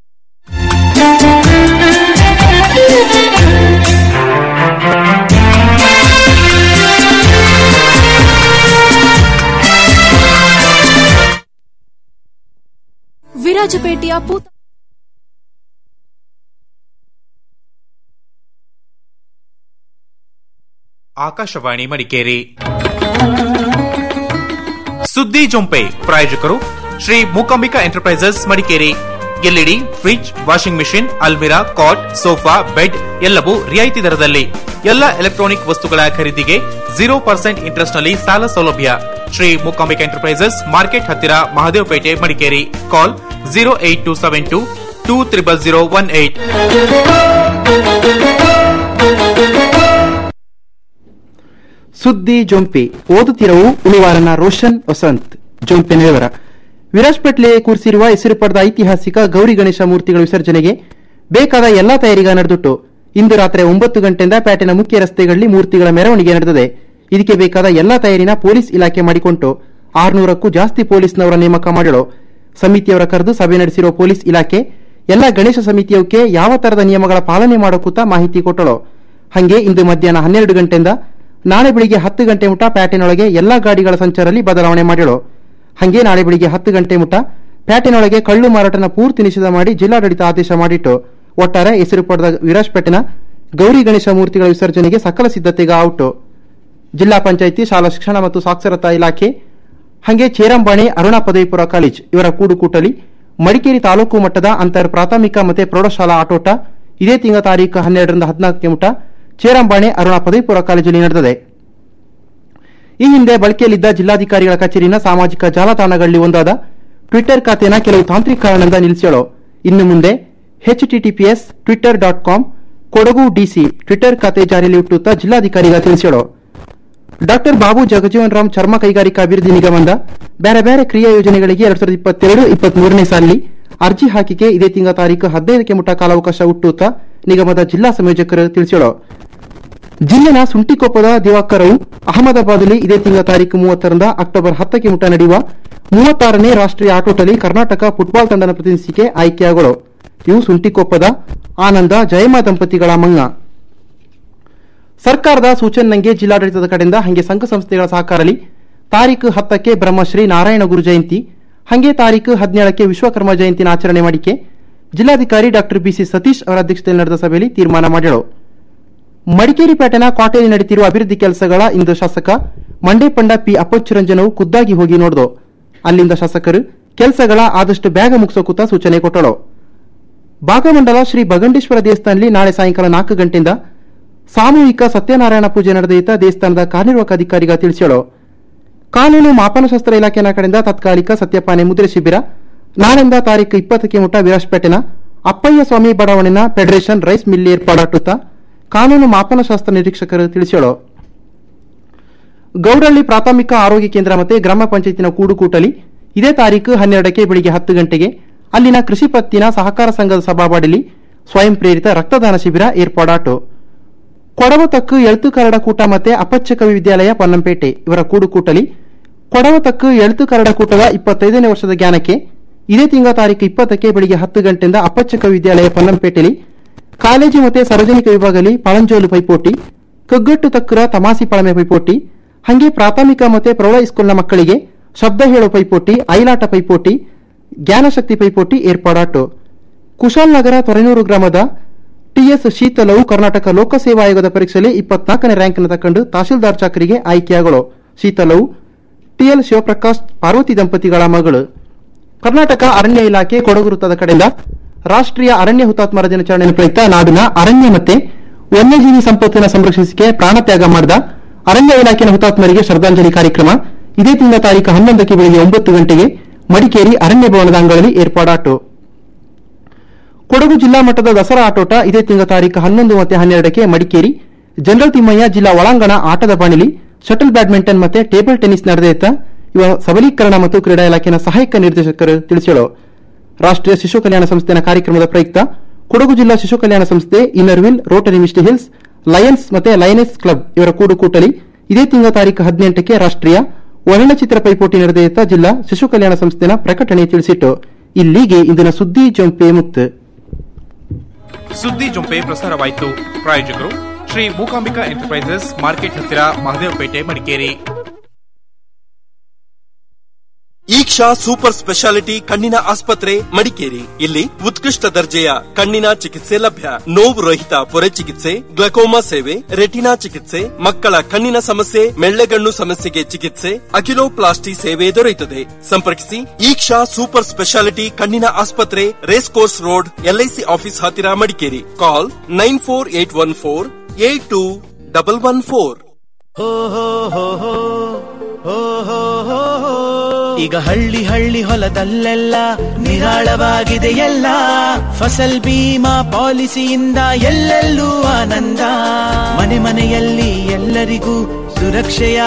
ವಿರಾಜಪೇಟೆಯ ಪೂತ ಆಕಾಶವಾಣಿ ಮಡಿಕೇರಿ ಸುದ್ದಿ ಜೊಂಪೆ ಪ್ರಾಯೋಜಕರು Shri Mookambika enterprises Madikeri LED fridge washing machine ಅಲ್ಮಿರಾ ಕಾಟ್ ಸೋಫಾ ಬೆಡ್ ಎಲ್ಲವೂ ರಿಯಾಯಿತಿ ದರದಲ್ಲಿ ಎಲ್ಲ ಎಲೆಕ್ಟ್ರಾನಿಕ್ ವಸ್ತುಗಳ ಖರೀದಿಗೆ ಜೀರೋ ಪರ್ಸೆಂಟ್ ಇಂಟ್ರೆಸ್ಟ್ ನಲ್ಲಿ ಸಾಲ ಸೌಲಭ್ಯ ಶ್ರೀ ಮೂಕಾಂಬಿಕಾ ಎಂಟರ್ಪ್ರೈಸಸ್ ಮಾರ್ಕೆಟ್ ಹತ್ತಿರ Mahadevapete Madikeri call zero eight two seven two two triple zero one eight ಸುದ್ದಿ ಜೊಂಪೆ ಓದುತ್ತಿರವು ಉಳಿವಾರನ ರೋಷನ್ ವಸಂತ್ ಜೊಂಪಿನ ವಿವರ ವಿರಾಜ್ಪೇಟ್ಲೆ ಕೂರಿಸಿರುವ ಹೆಸರು ಪಡೆದ ಐತಿಹಾಸಿಕ ಗೌರಿ ಗಣೇಶ ಮೂರ್ತಿಗಳ ವಿಸರ್ಜನೆಗೆ ಬೇಕಾದ ಎಲ್ಲಾ ತಯಾರಿಗ ನಡೆದುಟ್ಟು ಇಂದು ರಾತ್ರಿ ಒಂಬತ್ತು ಗಂಟೆಯಿಂದ ಪೇಟೆನ ಮುಖ್ಯ ರಸ್ತೆಗಳಲ್ಲಿ ಮೂರ್ತಿಗಳ ಮೆರವಣಿಗೆ ನಡೆದಿದೆ ಇದಕ್ಕೆ ಬೇಕಾದ ಎಲ್ಲಾ ತಯಾರಿನ ಪೊಲೀಸ್ ಇಲಾಖೆ ಮಾಡಿಕೊಂಡು ಆರ್ನೂರಕ್ಕೂ ಜಾಸ್ತಿ ಪೊಲೀಸ್ನವರ ನೇಮಕ ಮಾಡಲು ಸಮಿತಿಯವರ ಕರೆದು ಸಭೆ ನಡೆಸಿರುವ ಪೊಲೀಸ್ ಇಲಾಖೆ ಎಲ್ಲ ಗಣೇಶ ಸಮಿತಿಯವಕ್ಕೆ ಯಾವ ತರದ ನಿಯಮಗಳ ಪಾಲನೆ ಮಾಡೋಕೂತ ಮಾಹಿತಿ ಕೊಟ್ಟಳು ಹಂಗೆ ಇಂದು ಮಧ್ಯಾಹ್ನ ಹನ್ನೆರಡು ಗಂಟೆಯಿಂದ ನಾಳೆ ಬೆಳಿಗ್ಗೆ ಹತ್ತು ಗಂಟೆ ಮುಟ ಪ್ಯಾಟೆನೊಳಗೆ ಎಲ್ಲಾ ಗಾಡಿಗಳ ಸಂಚಾರಲ್ಲಿ ಬದಲಾವಣೆ ಮಾಡಲು ಹಂಗೆ ನಾಳೆ ಬೆಳಿಗ್ಗೆ ಹತ್ತು ಗಂಟೆ ಮುಟ ಪ್ಯಾಟೆನೊಳಗೆ ಕಳ್ಳು ಮಾರಾಟನ ಪೂರ್ತಿ ನಿಷೇಧ ಮಾಡಿ ಜಿಲ್ಲಾಡಳಿತ ಆದೇಶ ಮಾಡಿಟ್ಟು ಒಟ್ಟಾರೆ ಹೆಸರು ಪಡೆದ ವಿರಾಜ್ಪೇಟೆನ ಗೌರಿ ಗಣೇಶ ಮೂರ್ತಿಗಳ ವಿಸರ್ಜನೆಗೆ ಸಕಲ ಸಿದ್ಧತೆಗೆ ಔಟು ಜಿಲ್ಲಾ ಪಂಚಾಯಿತಿ ಶಾಲಾ ಶಿಕ್ಷಣ ಮತ್ತು ಸಾಕ್ಷರತಾ ಇಲಾಖೆ ಹಂಗೆ ಚೇರಂಬಾಣೆ ಅರುಣಾ ಪದವಿಪುರ ಕಾಲೇಜ್ ಇವರ ಕೂಡುಕೂಟಲಿ ಮಡಿಕೇರಿ ತಾಲೂಕು ಮಟ್ಟದ ಅಂತರ್ ಪ್ರಾಥಮಿಕ ಮತ್ತು ಪ್ರೌಢಶಾಲಾ ಆಟೋಟ ಇದೇ ತಿಂಗಳ ತಾರೀಕು ಹನ್ನೆರಡರಿಂದ ಹದಿನಾಲ್ಕಕ್ಕೆ ಮುಟ ಚೇರಂಬಾಣೆ ಅರುಣಾ ಪದವಿಪುರ ಕಾಲೇಜಲ್ಲಿ ನಡೆದಿದೆ ಈ ಹಿಂದೆ ಬಳಕೆಯಲ್ಲಿದ್ದ ಜಿಲ್ಲಾಧಿಕಾರಿಗಳ ಕಚೇರಿನ ಸಾಮಾಜಿಕ ಜಾಲತಾಣಗಳಲ್ಲಿ ಒಂದಾದ ಟ್ವಿಟರ್ ಖಾತೆನ ಕೆಲವು ತಾಂತ್ರಿಕ ಕಾರಣದಿಂದ ನಿಲ್ಲಿಸಲು ಇನ್ನು ಮುಂದೆ HTTPS Twitter dot com Kodagu DC Twitter ಖಾತೆ ಜಾರಿಯಲ್ಲಿ ಹುಟ್ಟುತ್ತಾ ಜಿಲ್ಲಾಧಿಕಾರಿಗ ತಿಳಿಸಲು ಡಾಕ್ಟರ್ ಬಾಬು ಜಗಜೀವನ್ ರಾಮ್ ಚರ್ಮ ಕೈಗಾರಿಕಾ ಅಭಿವೃದ್ಧಿ ನಿಗಮದ ಬೇರೆ ಬೇರೆ ಕ್ರಿಯಾ ಯೋಜನೆಗಳಿಗೆ ಎರಡ್ ಸಾವಿರದ ಇಪ್ಪತ್ತೆರಡು ಇಪ್ಪತ್ಮೂರನೇ ಸಾಲಿನಲ್ಲಿ ಅರ್ಜಿ ಹಾಕಿಕೆ ಇದೇ ತಿಂಗಳ ತಾರೀಕು ಹದಿನೈದಕ್ಕೆ ಮುಟ ಕಾಲಾವಕಾಶ ಹುಟ್ಟುತ್ತಾ ನಿಗಮದ ಜಿಲ್ಲಾ ಸಂಯೋಜಕರು ತಿಳಿಸಲು ಜಿಲ್ಲೆನ ಸುಂಟಿಕೊಪ್ಪದ ದಿವಾಕರವು ಅಹಮದಾಬಾದ್ನಲ್ಲಿ ಇದೇ ತಿಂಗಳ ತಾರೀಕು ಮೂವತ್ತರಿಂದ ಅಕ್ಟೋಬರ್ ಹತ್ತಕ್ಕೆ ಮುಟ ನಡೆಯುವ ಮೂವತ್ತಾರನೇ ರಾಷ್ಟ್ರೀಯ ಆಟೋಟಲ್ಲಿ ಕರ್ನಾಟಕ ಫುಟ್ಬಾಲ್ ತಂಡದ ಪ್ರತಿನಿಧಿಸಿಕೆ ಆಯ್ಕೆಯಾಗಳು ಇವು ಸುಂಟಿಕೊಪ್ಪದ ಆನಂದ ಜಯಮ್ಮ ದಂಪತಿಗಳ ಮಂಗ ಸರ್ಕಾರದ ಸೂಚನೆಗೆ ಜಿಲ್ಲಾಡಳಿತದ ಕಡೆಯಿಂದ ಹಂಗೆ ಸಂಘ ಸಂಸ್ಥೆಗಳ ಸಹಕಾರಲಿ ತಾರೀಕು ಹತ್ತಕ್ಕೆ ಬ್ರಹ್ಮಶ್ರೀ ನಾರಾಯಣ ಗುರು ಜಯಂತಿ ಹಂಗೆ ತಾರೀಕು ಹದಿನೇಳಕ್ಕೆ ವಿಶ್ವಕರ್ಮ ಜಯಂತಿನ ಆಚರಣೆ ಮಾಡಿಕೆ ಜಿಲ್ಲಾಧಿಕಾರಿ ಡಾಕ್ಟರ್ ಬಿಸಿ ಸತೀಶ್ ಅವರ ಅಧ್ಯಕ್ಷತೆಯಲ್ಲಿ ನಡೆದ ಸಭೆಯಲ್ಲಿ ತೀರ್ಮಾನ ಮಾಡಿದರು ಮಡಿಕೇರಿ ಪೇಟೆನ ಕ್ವಾಟೆಯಲ್ಲಿ ನಡೆಯುತ್ತಿರುವ ಅಭಿವೃದ್ಧಿ ಕೆಲಸಗಳ ಇಂದು ಶಾಸಕ ಮಂಡೇಪಂಡ ಪಿ ಅಪ್ಪಚ್ಚುರಂಜನವು ಖುದ್ದಾಗಿ ಹೋಗಿ ನೋಡಿದು ಅಲ್ಲಿಂದ ಶಾಸಕರು ಕೆಲಸಗಳ ಆದಷ್ಟು ಬೇಗ ಮುಗಿಸೋಕುತ್ತ ಸೂಚನೆ ಕೊಟ್ಟಳು ಭಾಗಮಂಡಲ ಶ್ರೀ ಬಗಂಡೇಶ್ವರ ದೇವಸ್ಥಾನದಲ್ಲಿ ನಾಳೆ ಸಾಯಂಕಾಲ ನಾಲ್ಕು ಗಂಟೆಯಿಂದ ಸಾಮೂಹಿಕ ಸತ್ಯನಾರಾಯಣ ಪೂಜೆ ನಡೆದಯಿತ ದೇವಸ್ಥಾನದ ಕಾರ್ಯನಿರ್ವಾಹಕ ಅಧಿಕಾರಿಗ ತಿಳಿಸಳು ಕಾನೂನು ಮಾಪನಶಾಸ್ತ್ರ ಇಲಾಖೆಯ ಕಡೆಯಿಂದ ತಾತ್ಕಾಲಿಕ ಸತ್ಯಪಾನೆ ಮುದ್ರೆ ಶಿಬಿರ ನಾಳೆಯಿಂದ ತಾರೀಕು ಇಪ್ಪತ್ತಕ್ಕೆ ಮುಟ ವಿರಾಜ್ಪೇಟೆನ ಅಪ್ಪಯ್ಯ ಸ್ವಾಮಿ ಬಡಾವಣೆನ ಫೆಡರೇಷನ್ ರೈಸ್ ಮಿಲ್ ಏರ್ಪಾಡಾಟುತ್ತಾ ಕಾನೂನು ಮಾಪನಶಾಸ್ತ್ರ ನಿರೀಕ್ಷಕರು ತಿಳಿಸಳು ಗೌಡಳ್ಳಿ ಪ್ರಾಥಮಿಕ ಆರೋಗ್ಯ ಕೇಂದ್ರ ಮತ್ತು ಗ್ರಾಮ ಪಂಚಾಯತಿನ ಕೂಡುಕೂಟಲಿ ಇದೇ ತಾರೀಕು ಹನ್ನೆರಡಕ್ಕೆ ಬೆಳಿಗ್ಗೆ ಹತ್ತು ಗಂಟೆಗೆ ಅಲ್ಲಿನ ಕೃಷಿ ಪತ್ತಿನ ಸಹಕಾರ ಸಂಘದ ಸಭಾವಾಡಲಿ ಸ್ವಯಂ ಪ್ರೇರಿತ ರಕ್ತದಾನ ಶಿಬಿರ ಏರ್ಪಾಡಾಟು ಕೊಡವತಕ್ಕು ಎಳ್ತು ಕರಡ ಕೂಟ ಮತ್ತೆ ಅಪ್ಪಚ್ಚ ಕವಿ ವಿದ್ಯಾಲಯ ಪೊನ್ನಂಪೇಟೆ ಇವರ ಕೂಡುಕೂಟಲಿ ಕೊಡವತಕ್ಕು ಎಳ್ತು ಕರಡ ಕೂಟದ ಇಪ್ಪತ್ತೈದನೇ ವರ್ಷದ ಜ್ಞಾನಕ್ಕೆ ಇದೇ ತಿಂಗಳ ತಾರೀಕು ಇಪ್ಪತ್ತಕ್ಕೆ ಬೆಳಿಗ್ಗೆ ಹತ್ತು ಗಂಟೆಯಿಂದ ಅಪ್ಪಚ್ಚ ಕವಿ ವಿದ್ಯಾಲಯ ಪೊನ್ನಂಪೇಟೆಲಿ ಕಾಲೇಜು ಮತ್ತು ಸಾರ್ವಜನಿಕ ವಿಭಾಗದಲ್ಲಿ ಪಳಂಜೋಲು ಪೈಪೋಟಿ ಕಗ್ಗಟ್ಟು ತಕ್ಕುರ ತಮಾಸಿ ಪಳಮೆ ಪೈಪೋಟಿ ಹಂಗೆ ಪ್ರಾಥಮಿಕ ಮತ್ತು ಪ್ರೌಢ ಸ್ಕೂಲ್ನ ಮಕ್ಕಳಿಗೆ ಶಬ್ದ ಹೇಳೋ ಪೈಪೋಟಿ ಐಲಾಟ ಪೈಪೋಟಿ ಜ್ಞಾನಶಕ್ತಿ ಪೈಪೋಟಿ ಏರ್ಪಾಡಾಟು ಕುಶಾಲನಗರ ತೊರೆನೂರು ಗ್ರಾಮದ ಟಿಎಸ್ ಶೀತಲವು ಕರ್ನಾಟಕ ಲೋಕಸೇವಾ ಆಯೋಗದ ಪರೀಕ್ಷೆಯಲ್ಲಿ ಇಪ್ಪತ್ನಾಲ್ಕನೇ ರ್ಯಾಂಕ್ ತಕೊಂಡು ತಹಶೀಲ್ದಾರ್ ಚಾಕರಿಗೆ ಆಯ್ಕೆಯಾಗಳು ಶೀತಲವು ಟಿಎಲ್ ಶಿವಪ್ರಕಾಶ್ ಪಾರ್ವತಿ ದಂಪತಿಗಳ ಮಗಳು ಕರ್ನಾಟಕ ಅರಣ್ಯ ಇಲಾಖೆ ಕೊಡಗು ವೃತ್ತದ ಕಡೆಯಿಂದ ರಾಷ್ಟ್ರೀಯ ಅರಣ್ಯ ಹುತಾತ್ಮರ ದಿನಾಚರಣೆ ಪ್ರಯುಕ್ತ ನಾಡಿನ ಅರಣ್ಯ ಮತ್ತೆ ವನ್ಯಜೀವಿ ಸಂಪತ್ತಿನ ಸಂರಕ್ಷಿಸಿಕೆ ಪ್ರಾಣತ್ಯಾಗ ಮಾಡಿದ ಅರಣ್ಯ ಇಲಾಖೆಯ ಹುತಾತ್ಮರಿಗೆ ಶ್ರದ್ಧಾಂಜಲಿ ಕಾರ್ಯಕ್ರಮ ಇದೇ ತಿಂಗಳ ತಾರೀಕು ಹನ್ನೊಂದಕ್ಕೆ ಬೆಳಿಗ್ಗೆ ಒಂಬತ್ತು ಗಂಟೆಗೆ ಮಡಿಕೇರಿ ಅರಣ್ಯ ಭವನದ ಅಂಗಳಲ್ಲಿ ಏರ್ಪಾಡಾಟು ಕೊಡಗು ಜಿಲ್ಲಾ ಮಟ್ಟದ ದಸರಾ ಆಟೋಟ ಇದೇ ತಿಂಗಳ ತಾರೀಕು ಹನ್ನೊಂದು ಮತ್ತು ಹನ್ನೆರಡಕ್ಕೆ ಮಡಿಕೇರಿ ಜನರಲ್ ತಿಮ್ಮಯ್ಯ ಜಿಲ್ಲಾ ಒಳಾಂಗಣ ಆಟದ ಬಾಣಿಲಿ ಶಟಲ್ ಬ್ಯಾಡ್ಮಿಂಟನ್ ಮತ್ತೆ ಟೇಬಲ್ ಟೆನ್ನಿಸ್ ನಡೆದೈತ ಇವ ಸಬಲೀಕರಣ ಮತ್ತು ಕ್ರೀಡಾ ಇಲಾಖೆಯ ಸಹಾಯಕ ನಿರ್ದೇಶಕರು ತಿಳಿಸಲು ರಾಷ್ಟ್ರೀಯ ಶಿಶು ಕಲ್ಯಾಣ ಸಂಸ್ಥೆಯ ಕಾರ್ಯಕ್ರಮದ ಪ್ರಯುಕ್ತ ಕೊಡಗು ಜಿಲ್ಲಾ ಶಿಶು ಕಲ್ಯಾಣ ಸಂಸ್ಥೆ Inner Wheel Rotary Misty Hills Lions ಮತ್ತೆ ಲಯನೆಸ್ ಕ್ಲಬ್ ಇವರ ಕೂಡುಕೂಟಲಿ ಇದೇ ತಿಂಗಳ ತಾರೀಕು ಹದಿನೆಂಟಕ್ಕೆ ರಾಷ್ಟ್ರೀಯ ವರ್ಣಚಿತ್ರ ಪೈಪೋಟಿ ನಡೆದೈತ ಜಿಲ್ಲಾ ಶಿಶು ಕಲ್ಯಾಣ ಸಂಸ್ಥೆನ ಪ್ರಕಟಣೆ ತಿಳಿಸಿಟ್ಟು ಇಲ್ಲಿಗೆ ಇಂದಿನ ಸುದ್ದಿ ಜಂಪೆ ಮುಕ್ತ ಸುದ್ದಿ ಜೊಂಪೆ ಪ್ರಸಾರವಾಯಿತು ಪ್ರಾಯೋಜಕರು ಶ್ರೀ ಮೂಕಾಂಬಿಕಾ ಎಂಟರ್ಪ್ರೈಸಸ್ ಮಾರ್ಕೆಟ್ ಹತ್ತಿರ ಮಹದೇವಪೇಟೆ ಮಡಿಕೇರಿ ಈಕ್ಷಾ ಸೂಪರ್ ಸ್ಪೆಷಾಲಿಟಿ ಕಣ್ಣಿನ ಆಸ್ಪತ್ರೆ ಮಡಿಕೇರಿ ಇಲ್ಲಿ ಉತ್ಕೃಷ್ಟ ದರ್ಜೆಯ ಕಣ್ಣಿನ ಚಿಕಿತ್ಸೆ ಲಭ್ಯ ನೋವು ರಹಿತ ಪೊರೆ ಚಿಕಿತ್ಸೆ ಗ್ಲಕೋಮಾ ಸೇವೆ ರೆಟಿನಾ ಚಿಕಿತ್ಸೆ ಮಕ್ಕಳ ಕಣ್ಣಿನ ಸಮಸ್ಯೆ ಮೆಳ್ಳೆಗಣ್ಣು ಸಮಸ್ಯೆಗೆ ಚಿಕಿತ್ಸೆ ಅಕಿಲೋಪ್ಲಾಸ್ಟಿ ಸೇವೆ ದೊರೆಯುತ್ತದೆ ಸಂಪರ್ಕಿಸಿ ಈಕ್ಷಾ ಸೂಪರ್ ಸ್ಪೆಷಾಲಿಟಿ ಕಣ್ಣಿನ ಆಸ್ಪತ್ರೆ race course road LIC office ಹತ್ತಿರ Madikeri call nine four eight one four eight two double one four ಈಗ ಹಳ್ಳಿ ಹಳ್ಳಿ ಹೊಲದಲ್ಲೆಲ್ಲ ನಿರಾಳವಾಗಿದೆ ಎಲ್ಲ ಫಸಲ್ ಬೀಮಾ ಪಾಲಿಸಿಯಿಂದ ಎಲ್ಲೆಲ್ಲೂ ಆನಂದ ಮನೆ ಮನೆಯಲ್ಲಿ ಎಲ್ಲರಿಗೂ ಸುರಕ್ಷೆಯ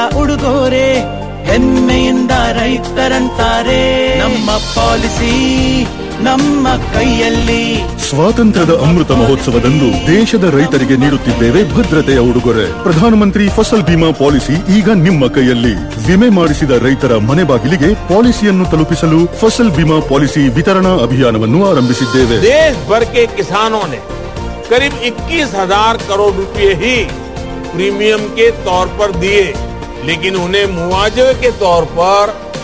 ಉಡುಗೊರೆ ಹೆಮ್ಮೆಯಿಂದ ರೈತರಂತಾರೆ ನಮ್ಮ ಪಾಲಿಸಿ ನಮ್ಮ ಕೈಯಲ್ಲಿ ಸ್ವಾತಂತ್ರ್ಯದ ಅಮೃತ ಮಹೋತ್ಸವದಂದು ದೇಶದ ರೈತರಿಗೆ ನೀಡುತ್ತಿದ್ದೇವೆ ಭದ್ರತೆಯ ಉಡುಗೊರೆ ಪ್ರಧಾನಮಂತ್ರಿ ಫಸಲ್ ಬಿಮಾ ಪಾಲಿಸಿ ಈಗ ನಿಮ್ಮ ಕೈಯಲ್ಲಿ ವಿಮೆ ಮಾಡಿಸಿದ ರೈತರ ಮನೆ ಬಾಗಿಲಿಗೆ ಪಾಲಿಸಿಯನ್ನು ತಲುಪಿಸಲು ಫಸಲ್ ಬಿಮಾ ಪಾಲಿಸಿ ವಿತರಣಾ ಅಭಿಯಾನವನ್ನು ಆರಂಭಿಸಿದ್ದೇವೆ देश भर के किसानों ने करीब 21,000 करोड़ रुपए ही प्रीमियम के तौर पर दिए लेकिन उन्हें मुआवजे के तौर पर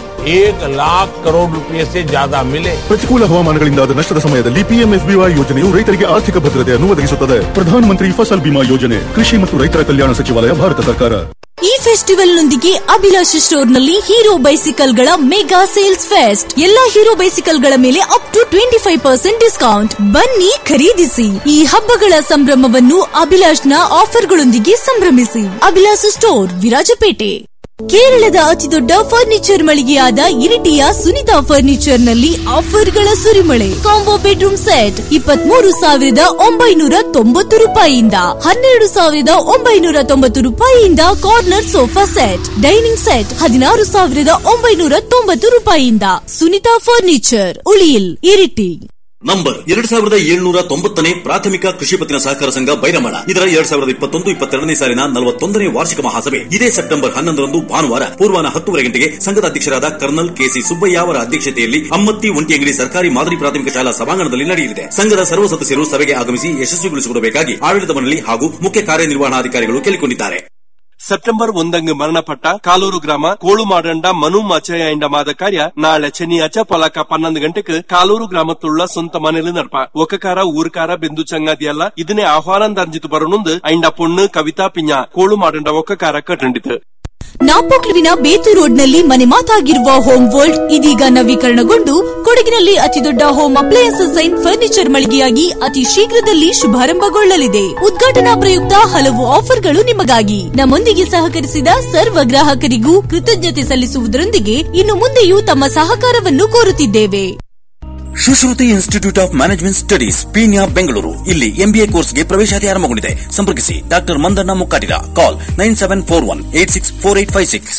एक लाख करोड़ रुपए से ज्यादा मिले ಪ್ರತಿಕೂಲ ಹವಾಮಾನಗಳಿಂದಾದ ನಷ್ಟದ ಸಮಯದಲ್ಲಿ ಪಿಎಂಎಫ್ಬಿವೈ ಯೋಜನೆಯು ರೈತರಿಗೆ ಆರ್ಥಿಕ ಭದ್ರತೆಯನ್ನು ಒದಗಿಸುತ್ತದೆ ಪ್ರಧಾನಮಂತ್ರಿ ಫಸಲ್ ಬಿಮಾ ಯೋಜನೆ ಕೃಷಿ ಮತ್ತು ರೈತರ ಕಲ್ಯಾಣ ಸಚಿವಾಲಯ ಭಾರತ ಸರ್ಕಾರ ಈ ಫೆಸ್ಟಿವಲ್ನೊಂದಿಗೆ ಅಭಿಲಾಷ ಸ್ಟೋರ್ನಲ್ಲಿ ಹೀರೋ ಬೈಸಿಕಲ್ಗಳ ಮೆಗಾ ಸೇಲ್ಸ್ ಫೆಸ್ಟ್ ಎಲ್ಲಾ ಹೀರೋ ಬೈಸಿಕಲ್ಗಳ ಮೇಲೆ up to twenty five percent discount ಬನ್ನಿ ಖರೀದಿಸಿ ಈ ಹಬ್ಬಗಳ ಸಂಭ್ರಮವನ್ನು ಅಭಿಲಾಷ್ನ ಆಫರ್ಗಳೊಂದಿಗೆ ಸಂಭ್ರಮಿಸಿ ಅಭಿಲಾಷ ಸ್ಟೋರ್ ವಿರಾಜಪೇಟೆ ಕೇರಳದ ಅತಿದೊಡ್ಡ ಫರ್ನಿಚರ್ ಮಳಿಗೆಯಾದ ಇರಿಟಿಯ ಸುನಿತಾ ಫರ್ನಿಚರ್ ನಲ್ಲಿ ಆಫರ್ಗಳ ಸುರಿಮಳೆ ಕಾಂಬೋ ಬೆಡ್ರೂಮ್ ಸೆಟ್ ಇಪ್ಪತ್ಮೂರು ಸಾವಿರದ ಒಂಬೈನೂರ ತೊಂಬತ್ತು ರೂಪಾಯಿಯಿಂದ ಹನ್ನೆರಡು ಸಾವಿರದ ಒಂಬೈನೂರ ತೊಂಬತ್ತು ರೂಪಾಯಿಯಿಂದ corner sofa set dining set ಹದಿನಾರು ಸಾವಿರದ ಒಂಬೈನೂರ ತೊಂಬತ್ತು ರೂಪಾಯಿಯಿಂದ ಸುನಿತಾ ಫರ್ನಿಚರ್ ಉಳಿಯಿಲ್ ಇರಿಟಿ ನಂಬರ್ ಎರಡ್ ಸಾವಿರದ ಏಳ್ನೂರ ತೊಂಬತ್ತನೇ ಪ್ರಾಥಮಿಕ ಕೃಷಿ ಪತ್ತಿನ ಸಹಕಾರ ಸಂಘ ಬೈರಮಣ ಇದರ ಎರಡ್ ಸಾವಿರದ ಇಪ್ಪತ್ತೊಂದು ಇಪ್ಪತ್ತೆರಡನೇ ಸಾಲಿನ ನಲವತ್ತೊಂದನೇ ವಾರ್ಷಿಕ ಮಹಾಸಭೆ ಇದೇ ಸೆಪ್ಟೆಂಬರ್ ಹನ್ನೊಂದರಂದು ಭಾನುವಾರ ಪೂರ್ವಾನ ಹತ್ತುವರೆ ಗಂಟೆಗೆ ಸಂಘದ ಅಧ್ಯಕ್ಷರಾದ ಕರ್ನಲ್ ಕೆಸಿ ಸುಬ್ಬಯ್ಯ ಅವರ ಅಧ್ಯಕ್ಷತೆಯಲ್ಲಿ ಅಮ್ಮತ್ತಿ ಒಂಟಿಯಂಗಡಿ ಸರ್ಕಾರಿ ಮಾದರಿ ಪ್ರಾಥಮಿಕ ಶಾಲಾ ಸಭಾಂಗಣದಲ್ಲಿ ನಡೆಯಲಿದೆ ಸಂಘದ ಸರ್ವ ಸದಸ್ಯರು ಸಭೆಗೆ ಆಗಮಿಸಿ ಯಶಸ್ವಿಗೊಳಿಸಿಕೊಡಬೇಕಾಗಿ ಆಡಳಿತ ಮಂಡಳಿ ಹಾಗೂ ಮುಖ್ಯ ಕಾರ್ಯನಿರ್ವಹಣಾಧಿಕಾರಿಗಳು ಕೇಳಿಕೊಂಡಿದ್ದಾರೆ ಸೆಪ್ಟೆಂಬರ್ ಒಂದಂಗ್ ಮರಣಪಟ್ಟ ಕಾಲೂರು ಗ್ರಾಮ ಕೋಳುಮಾಡಂಡ ಮನು ಮಚಯ ಎಂಡ ಮಾದ ಕಾರ್ಯ ನಾಳೆ ಚೆನ್ನಿಯಾಚ ಪೊಲಕ ಪನ್ನೊಂದು ಗಂಟೆಗೆ ಕಾಲೂರು ಗ್ರಾಮತ್ತುಳ್ಳ ಸ್ವಂತ ಮನೇಲಿ ನಡ್ಪ ಒಕ್ಕಕಾರ ಊರ್ಕಾರ ಬೆಂದು ಚಂಗಾದಿಯಲ್ಲ ಇದನ್ನೇ ಆಹ್ವಾನ ಅಂಜಿತು ಬರನುಂದು ಐಂಡ ಪೊಣ್ಣು ಕವಿತಾ ಪಿಂಜ ಕೋಳುಮಾಡಂಡ ಒಕ್ಕಕಾರ ಕಟ್ಟಂಡಿತು ನಾಪೋಕ್ಲುವಿನ ಬೇತು ರೋಡ್ನಲ್ಲಿ ಮನೆ ಮಾತಾಗಿರುವ ಹೋಮ್ ವರ್ಲ್ಡ್ ಇದೀಗ ನವೀಕರಣಗೊಂಡು ಕೊಡಗಿನಲ್ಲಿ ಅತಿದೊಡ್ಡ ಹೋಮ್ ಅಪ್ಲಯನ್ಸಸ್ ಅಂಡ್ ಫರ್ನಿಚರ್ ಮಳಿಗೆಯಾಗಿ ಅತಿ ಶೀಘ್ರದಲ್ಲಿ ಶುಭಾರಂಭಗೊಳ್ಳಲಿದೆ ಉದ್ಘಾಟನಾ ಪ್ರಯುಕ್ತ ಹಲವು ಆಫರ್ಗಳು ನಿಮಗಾಗಿ ನಮ್ಮೊಂದಿಗೆ ಸಹಕರಿಸಿದ ಸರ್ವ ಗ್ರಾಹಕರಿಗೂ ಕೃತಜ್ಞತೆ ಸಲ್ಲಿಸುವುದರೊಂದಿಗೆ ಇನ್ನು ಮುಂದೆಯೂ ತಮ್ಮ ಸಹಕಾರವನ್ನು ಕೋರುತ್ತಿದ್ದೇವೆ Sushruti institute of management studies Peenya Bengaluru ಇಲ್ಲಿ ಎಂಬಿಎ ಕೋರ್ಸ್ಗೆ ಪ್ರವೇಶಾತಿ ಆರಂಭಗೊಂಡಿದೆ ಸಂಪರ್ಕಿಸಿ doctor Mandanna Mukkatira call nine seven four one eight six four eight five six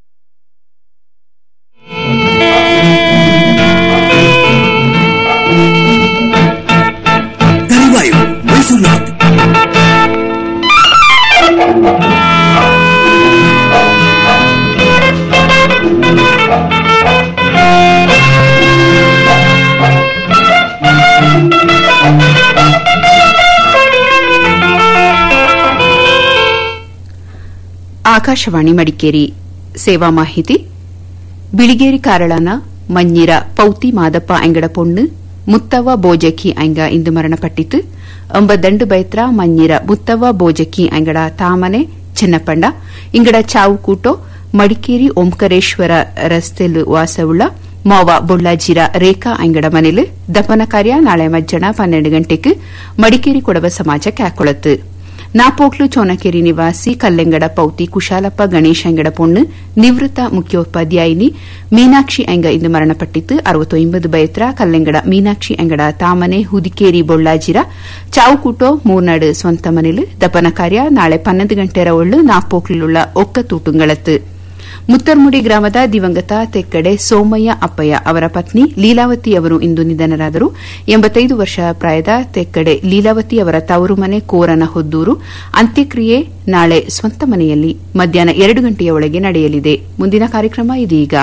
ದರಿವಾಯು ಮೈಸೂರಿನ ಆಕಾಶವಾಣಿ ಮಡಿಕೇರಿ ಸೇವಾ ಮಾಹಿತಿ ಬಿಳಿಗೇರಿ ಕಾರಳನ ಮഞ്ഞിರ ಪೌತಿ ಮಾದಪ್ಪ ಅಂಗಡ ಪೊಣ್ಣು ಮುತ್ತವ್ವ ಬೋಜಕಿ ಅಂಗ ಇಂದು ಮರಣಪಟ್ಟಿತು ಒಂಬದಂಡು ಬೈತ್ರ ಮഞ്ഞിರ ಮುತ್ತವ್ವ ಬೋಜಕಿ ಅಂಗಡ ತಾಮನೆ ಚೆನ್ನಪಂಡ ಇಂಗಡ ಚಾವು ಕೂಟೋ ಮಡಿಕೇರಿ ಓಂಕರೇಶ್ವರ ರಸ್ತೆಲು ವಾಸವುಳ್ಳ ಮಾವ ಬೊಳ್ಳಾಜಿರ ರೇಖಾ ಅಂಗಡ ಮನೆಲು ದಪನ ಕಾರ್ಯ ನಾಳೆ ಮಧ್ಯಾಹ್ನ ಪನ್ನೆರಡು ಗಂಟೆಗೆ ಮಡಿಕೇರಿ ಕೊಡವ ಸಮಾಜ ಕ್ಯಾಕೊಳತ್ತು ನಾಪೋಕ್ಲು ಚೋನಕೆರೆ ನಿವಾಸಿ ಕಲ್ಲೆಂಗಡ ಪೌತಿ ಕುಶಾಲಪ್ಪ ಗಣೇಶ್ ಅಂಗಡ ಪೊಣ್ಣು ನಿವೃತ್ತ ಮುಖ್ಯೋಪಾಧ್ಯಾಯಿನಿ ಮೀನಾಕ್ಷಿ ಅಂಗ ಇಂದು ಮರಣಪಟ್ಟಿತ್ತು ಅರವತ್ತೊಂಬದು ಬಯತ್ರ ಕಲ್ಲೆಂಗಡ ಮೀನಾಕ್ಷಿ ಅಂಗಡ ತಾಮನೆ ಹುದಿಕೇರಿ ಬೊಳ್ಳಾಜಿರ ಚಾವುಕೂಟೋ ಮೂರ್ನಾಡು ಸ್ವಂತ ಮನೆಲು ದಪನ ಕಾರ್ಯ ನಾಳೆ ಪನ್ನೊಂದು ಗಂಟೆರ ಒಳ್ಳು ನಾಪೋಕ್ಲುಳ್ಳ ಒಕ್ಕತೂಟುಂಗಳತ್ತು ಮುತ್ತರ್ಮುಡಿ ಗ್ರಾಮದ ದಿವಂಗತ ತೆಕ್ಕಡೆ ಸೋಮಯ್ಯ ಅಪ್ಪಯ್ಯ ಅವರ ಪತ್ನಿ ಲೀಲಾವತಿ ಅವರು ಇಂದು ನಿಧನರಾದರು ಎಂಬತ್ತೈದು ವರ್ಷ ಪ್ರಾಯದ ತೆಕ್ಕಡೆ ಲೀಲಾವತಿ ಅವರ ತವರು ಮನೆ ಕೋರನ ಹೊದ್ದೂರು ಅಂತ್ಯಕ್ರಿಯೆ ನಾಳೆ ಸ್ವಂತ ಮನೆಯಲ್ಲಿ ಮಧ್ಯಾಹ್ನ ಎರಡು ಗಂಟೆಯ ಒಳಗೆ ನಡೆಯಲಿದೆ ಮುಂದಿನ ಕಾರ್ಯಕ್ರಮ ಇದೀಗ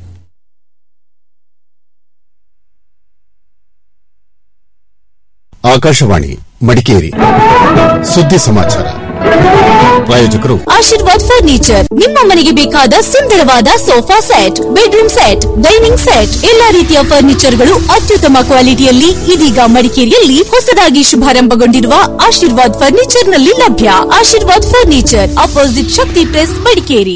ಆಕಾಶವಾಣಿ ಮಡಿಕೇರಿ ಸುದ್ದಿ ಸಮಾಚಾರ ಪ್ರಾಯೋಜಕರು ಆಶೀರ್ವಾದ್ ಫರ್ನಿಚರ್ ನಿಮ್ಮ ಮನೆಗೆ ಬೇಕಾದ ಸುಂದರವಾದ sofa set bedroom set dining set ಎಲ್ಲಾ ರೀತಿಯ ಫರ್ನಿಚರ್ಗಳು ಅತ್ಯುತ್ತಮ ಕ್ವಾಲಿಟಿಯಲ್ಲಿ ಇದೀಗ ಮಡಿಕೇರಿಯಲ್ಲಿ ಹೊಸದಾಗಿ ಶುಭಾರಂಭಗೊಂಡಿರುವ ಆಶೀರ್ವಾದ್ ಫರ್ನಿಚರ್ ನಲ್ಲಿ ಲಭ್ಯ Ashirwad furniture opposite Shakti press Madikeri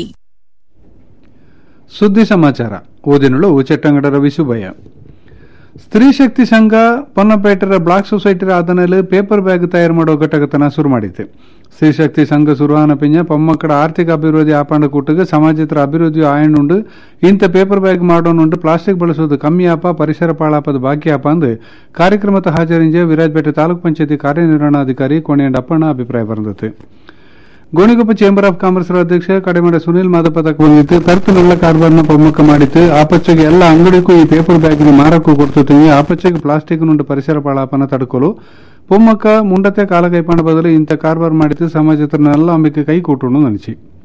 ಸುದ್ದಿ ಸಮಾಚಾರ ಓದಿನಳು ಚೆಟ್ಟಂಗಡ ರವಿ ಸುಬ್ಬಯ್ಯ ಸ್ತ್ರೀ ಶಕ್ತಿ ಸಂಘ ಪೊನ್ನಪೇಟೆರ ಬ್ಲಾಕ್ ಸೊಸೈಟಿರ ಆದನಲ್ಲಿ ಪೇಪರ್ ಬ್ಯಾಗ್ ತಯಾರು ಮಾಡೋ ಘಟಕತನ ಶುರು ಮಾಡಿತ್ತು ಸ್ತ್ರೀ ಶಕ್ತಿ ಸಂಘ ಸುರುವಾನ ಪಿಂಜ ಪೊಮ್ಮಕ್ಕಳ ಆರ್ಥಿಕ ಅಭಿವೃದ್ಧಿ ಆಪಂಡ ಕೂಟಗೆ ಸಮಾಜದ ಅಭಿವೃದ್ಧಿ ಆಯಣ್ಣುಂಡು ಇಂಥ ಪೇಪರ್ ಬ್ಯಾಗ್ ಮಾಡೋನುಂಡು ಪ್ಲಾಸ್ಟಿಕ್ ಬಳಸೋದು ಕಮ್ಮಿ ಆಪ ಪರಿಸರ ಪಾಳಾಪದ ಬಾಕಿ ಆಪ ಅಂದು ಕಾರ್ಯಕ್ರಮದ ಹಾಜರಿಂಜೆ ವಿರಾಜಪೇಟೆ ತಾಲೂಕು ಪಂಚಾಯತಿ ಕಾರ್ಯನಿರ್ವಹಣಾಧಿಕಾರಿ ಕೋಣೆಯಂಡ ಅಪ್ಪಣ್ಣ ಅಭಿಪ್ರಾಯ ಬಂದಿತ್ತು ಗೋಣಿಗೊಪ್ಪ ಚೇಂಬರ್ ಆಫ್ ಕಾಮರ್ಸ್ ಅಧ್ಯಕ್ಷ ಕಡೆಮಡೆ ಸುನಿಲ್ ಮಾದಪ್ಪ ತಕ್ಕ ಬಂದಿತ್ತು ತರ್ತು ನೆಲ್ಲ ಕಾರ್ಬಾರ್ನ ಪ್ರಮುಖ ಮಾಡಿತ್ತು ಆಪಚ್ಚಗೆ ಎಲ್ಲ ಅಂಗಡಿಗೂ ಈ ಪೇಪರ್ ಬ್ಯಾಗಿನ ಮಾರಕ್ಕೂ ಕೊಡ್ತೀನಿ ಆಪಚ್ಚಗೆ ಪ್ಲಾಸ್ಟಿಕ್ నుండి ಪರಿಸರ ಪಾಳಾಪನ ತಡ್ಕೊಲು ಪೊಮ್ಮಕ್ಕ ಮುಂಡತೆ ಕಾಲಕೈಪಣ ಬದಲು ಇಂಥ ಕಾರ್ಬಾರ್ ಮಾಡಿದ್ದು ಸಮಾಜದ ಎಲ್ಲ ಅಂಬಿಕೆ ಕೈ ಕೊಟ್ಟು ನನಿಸಿ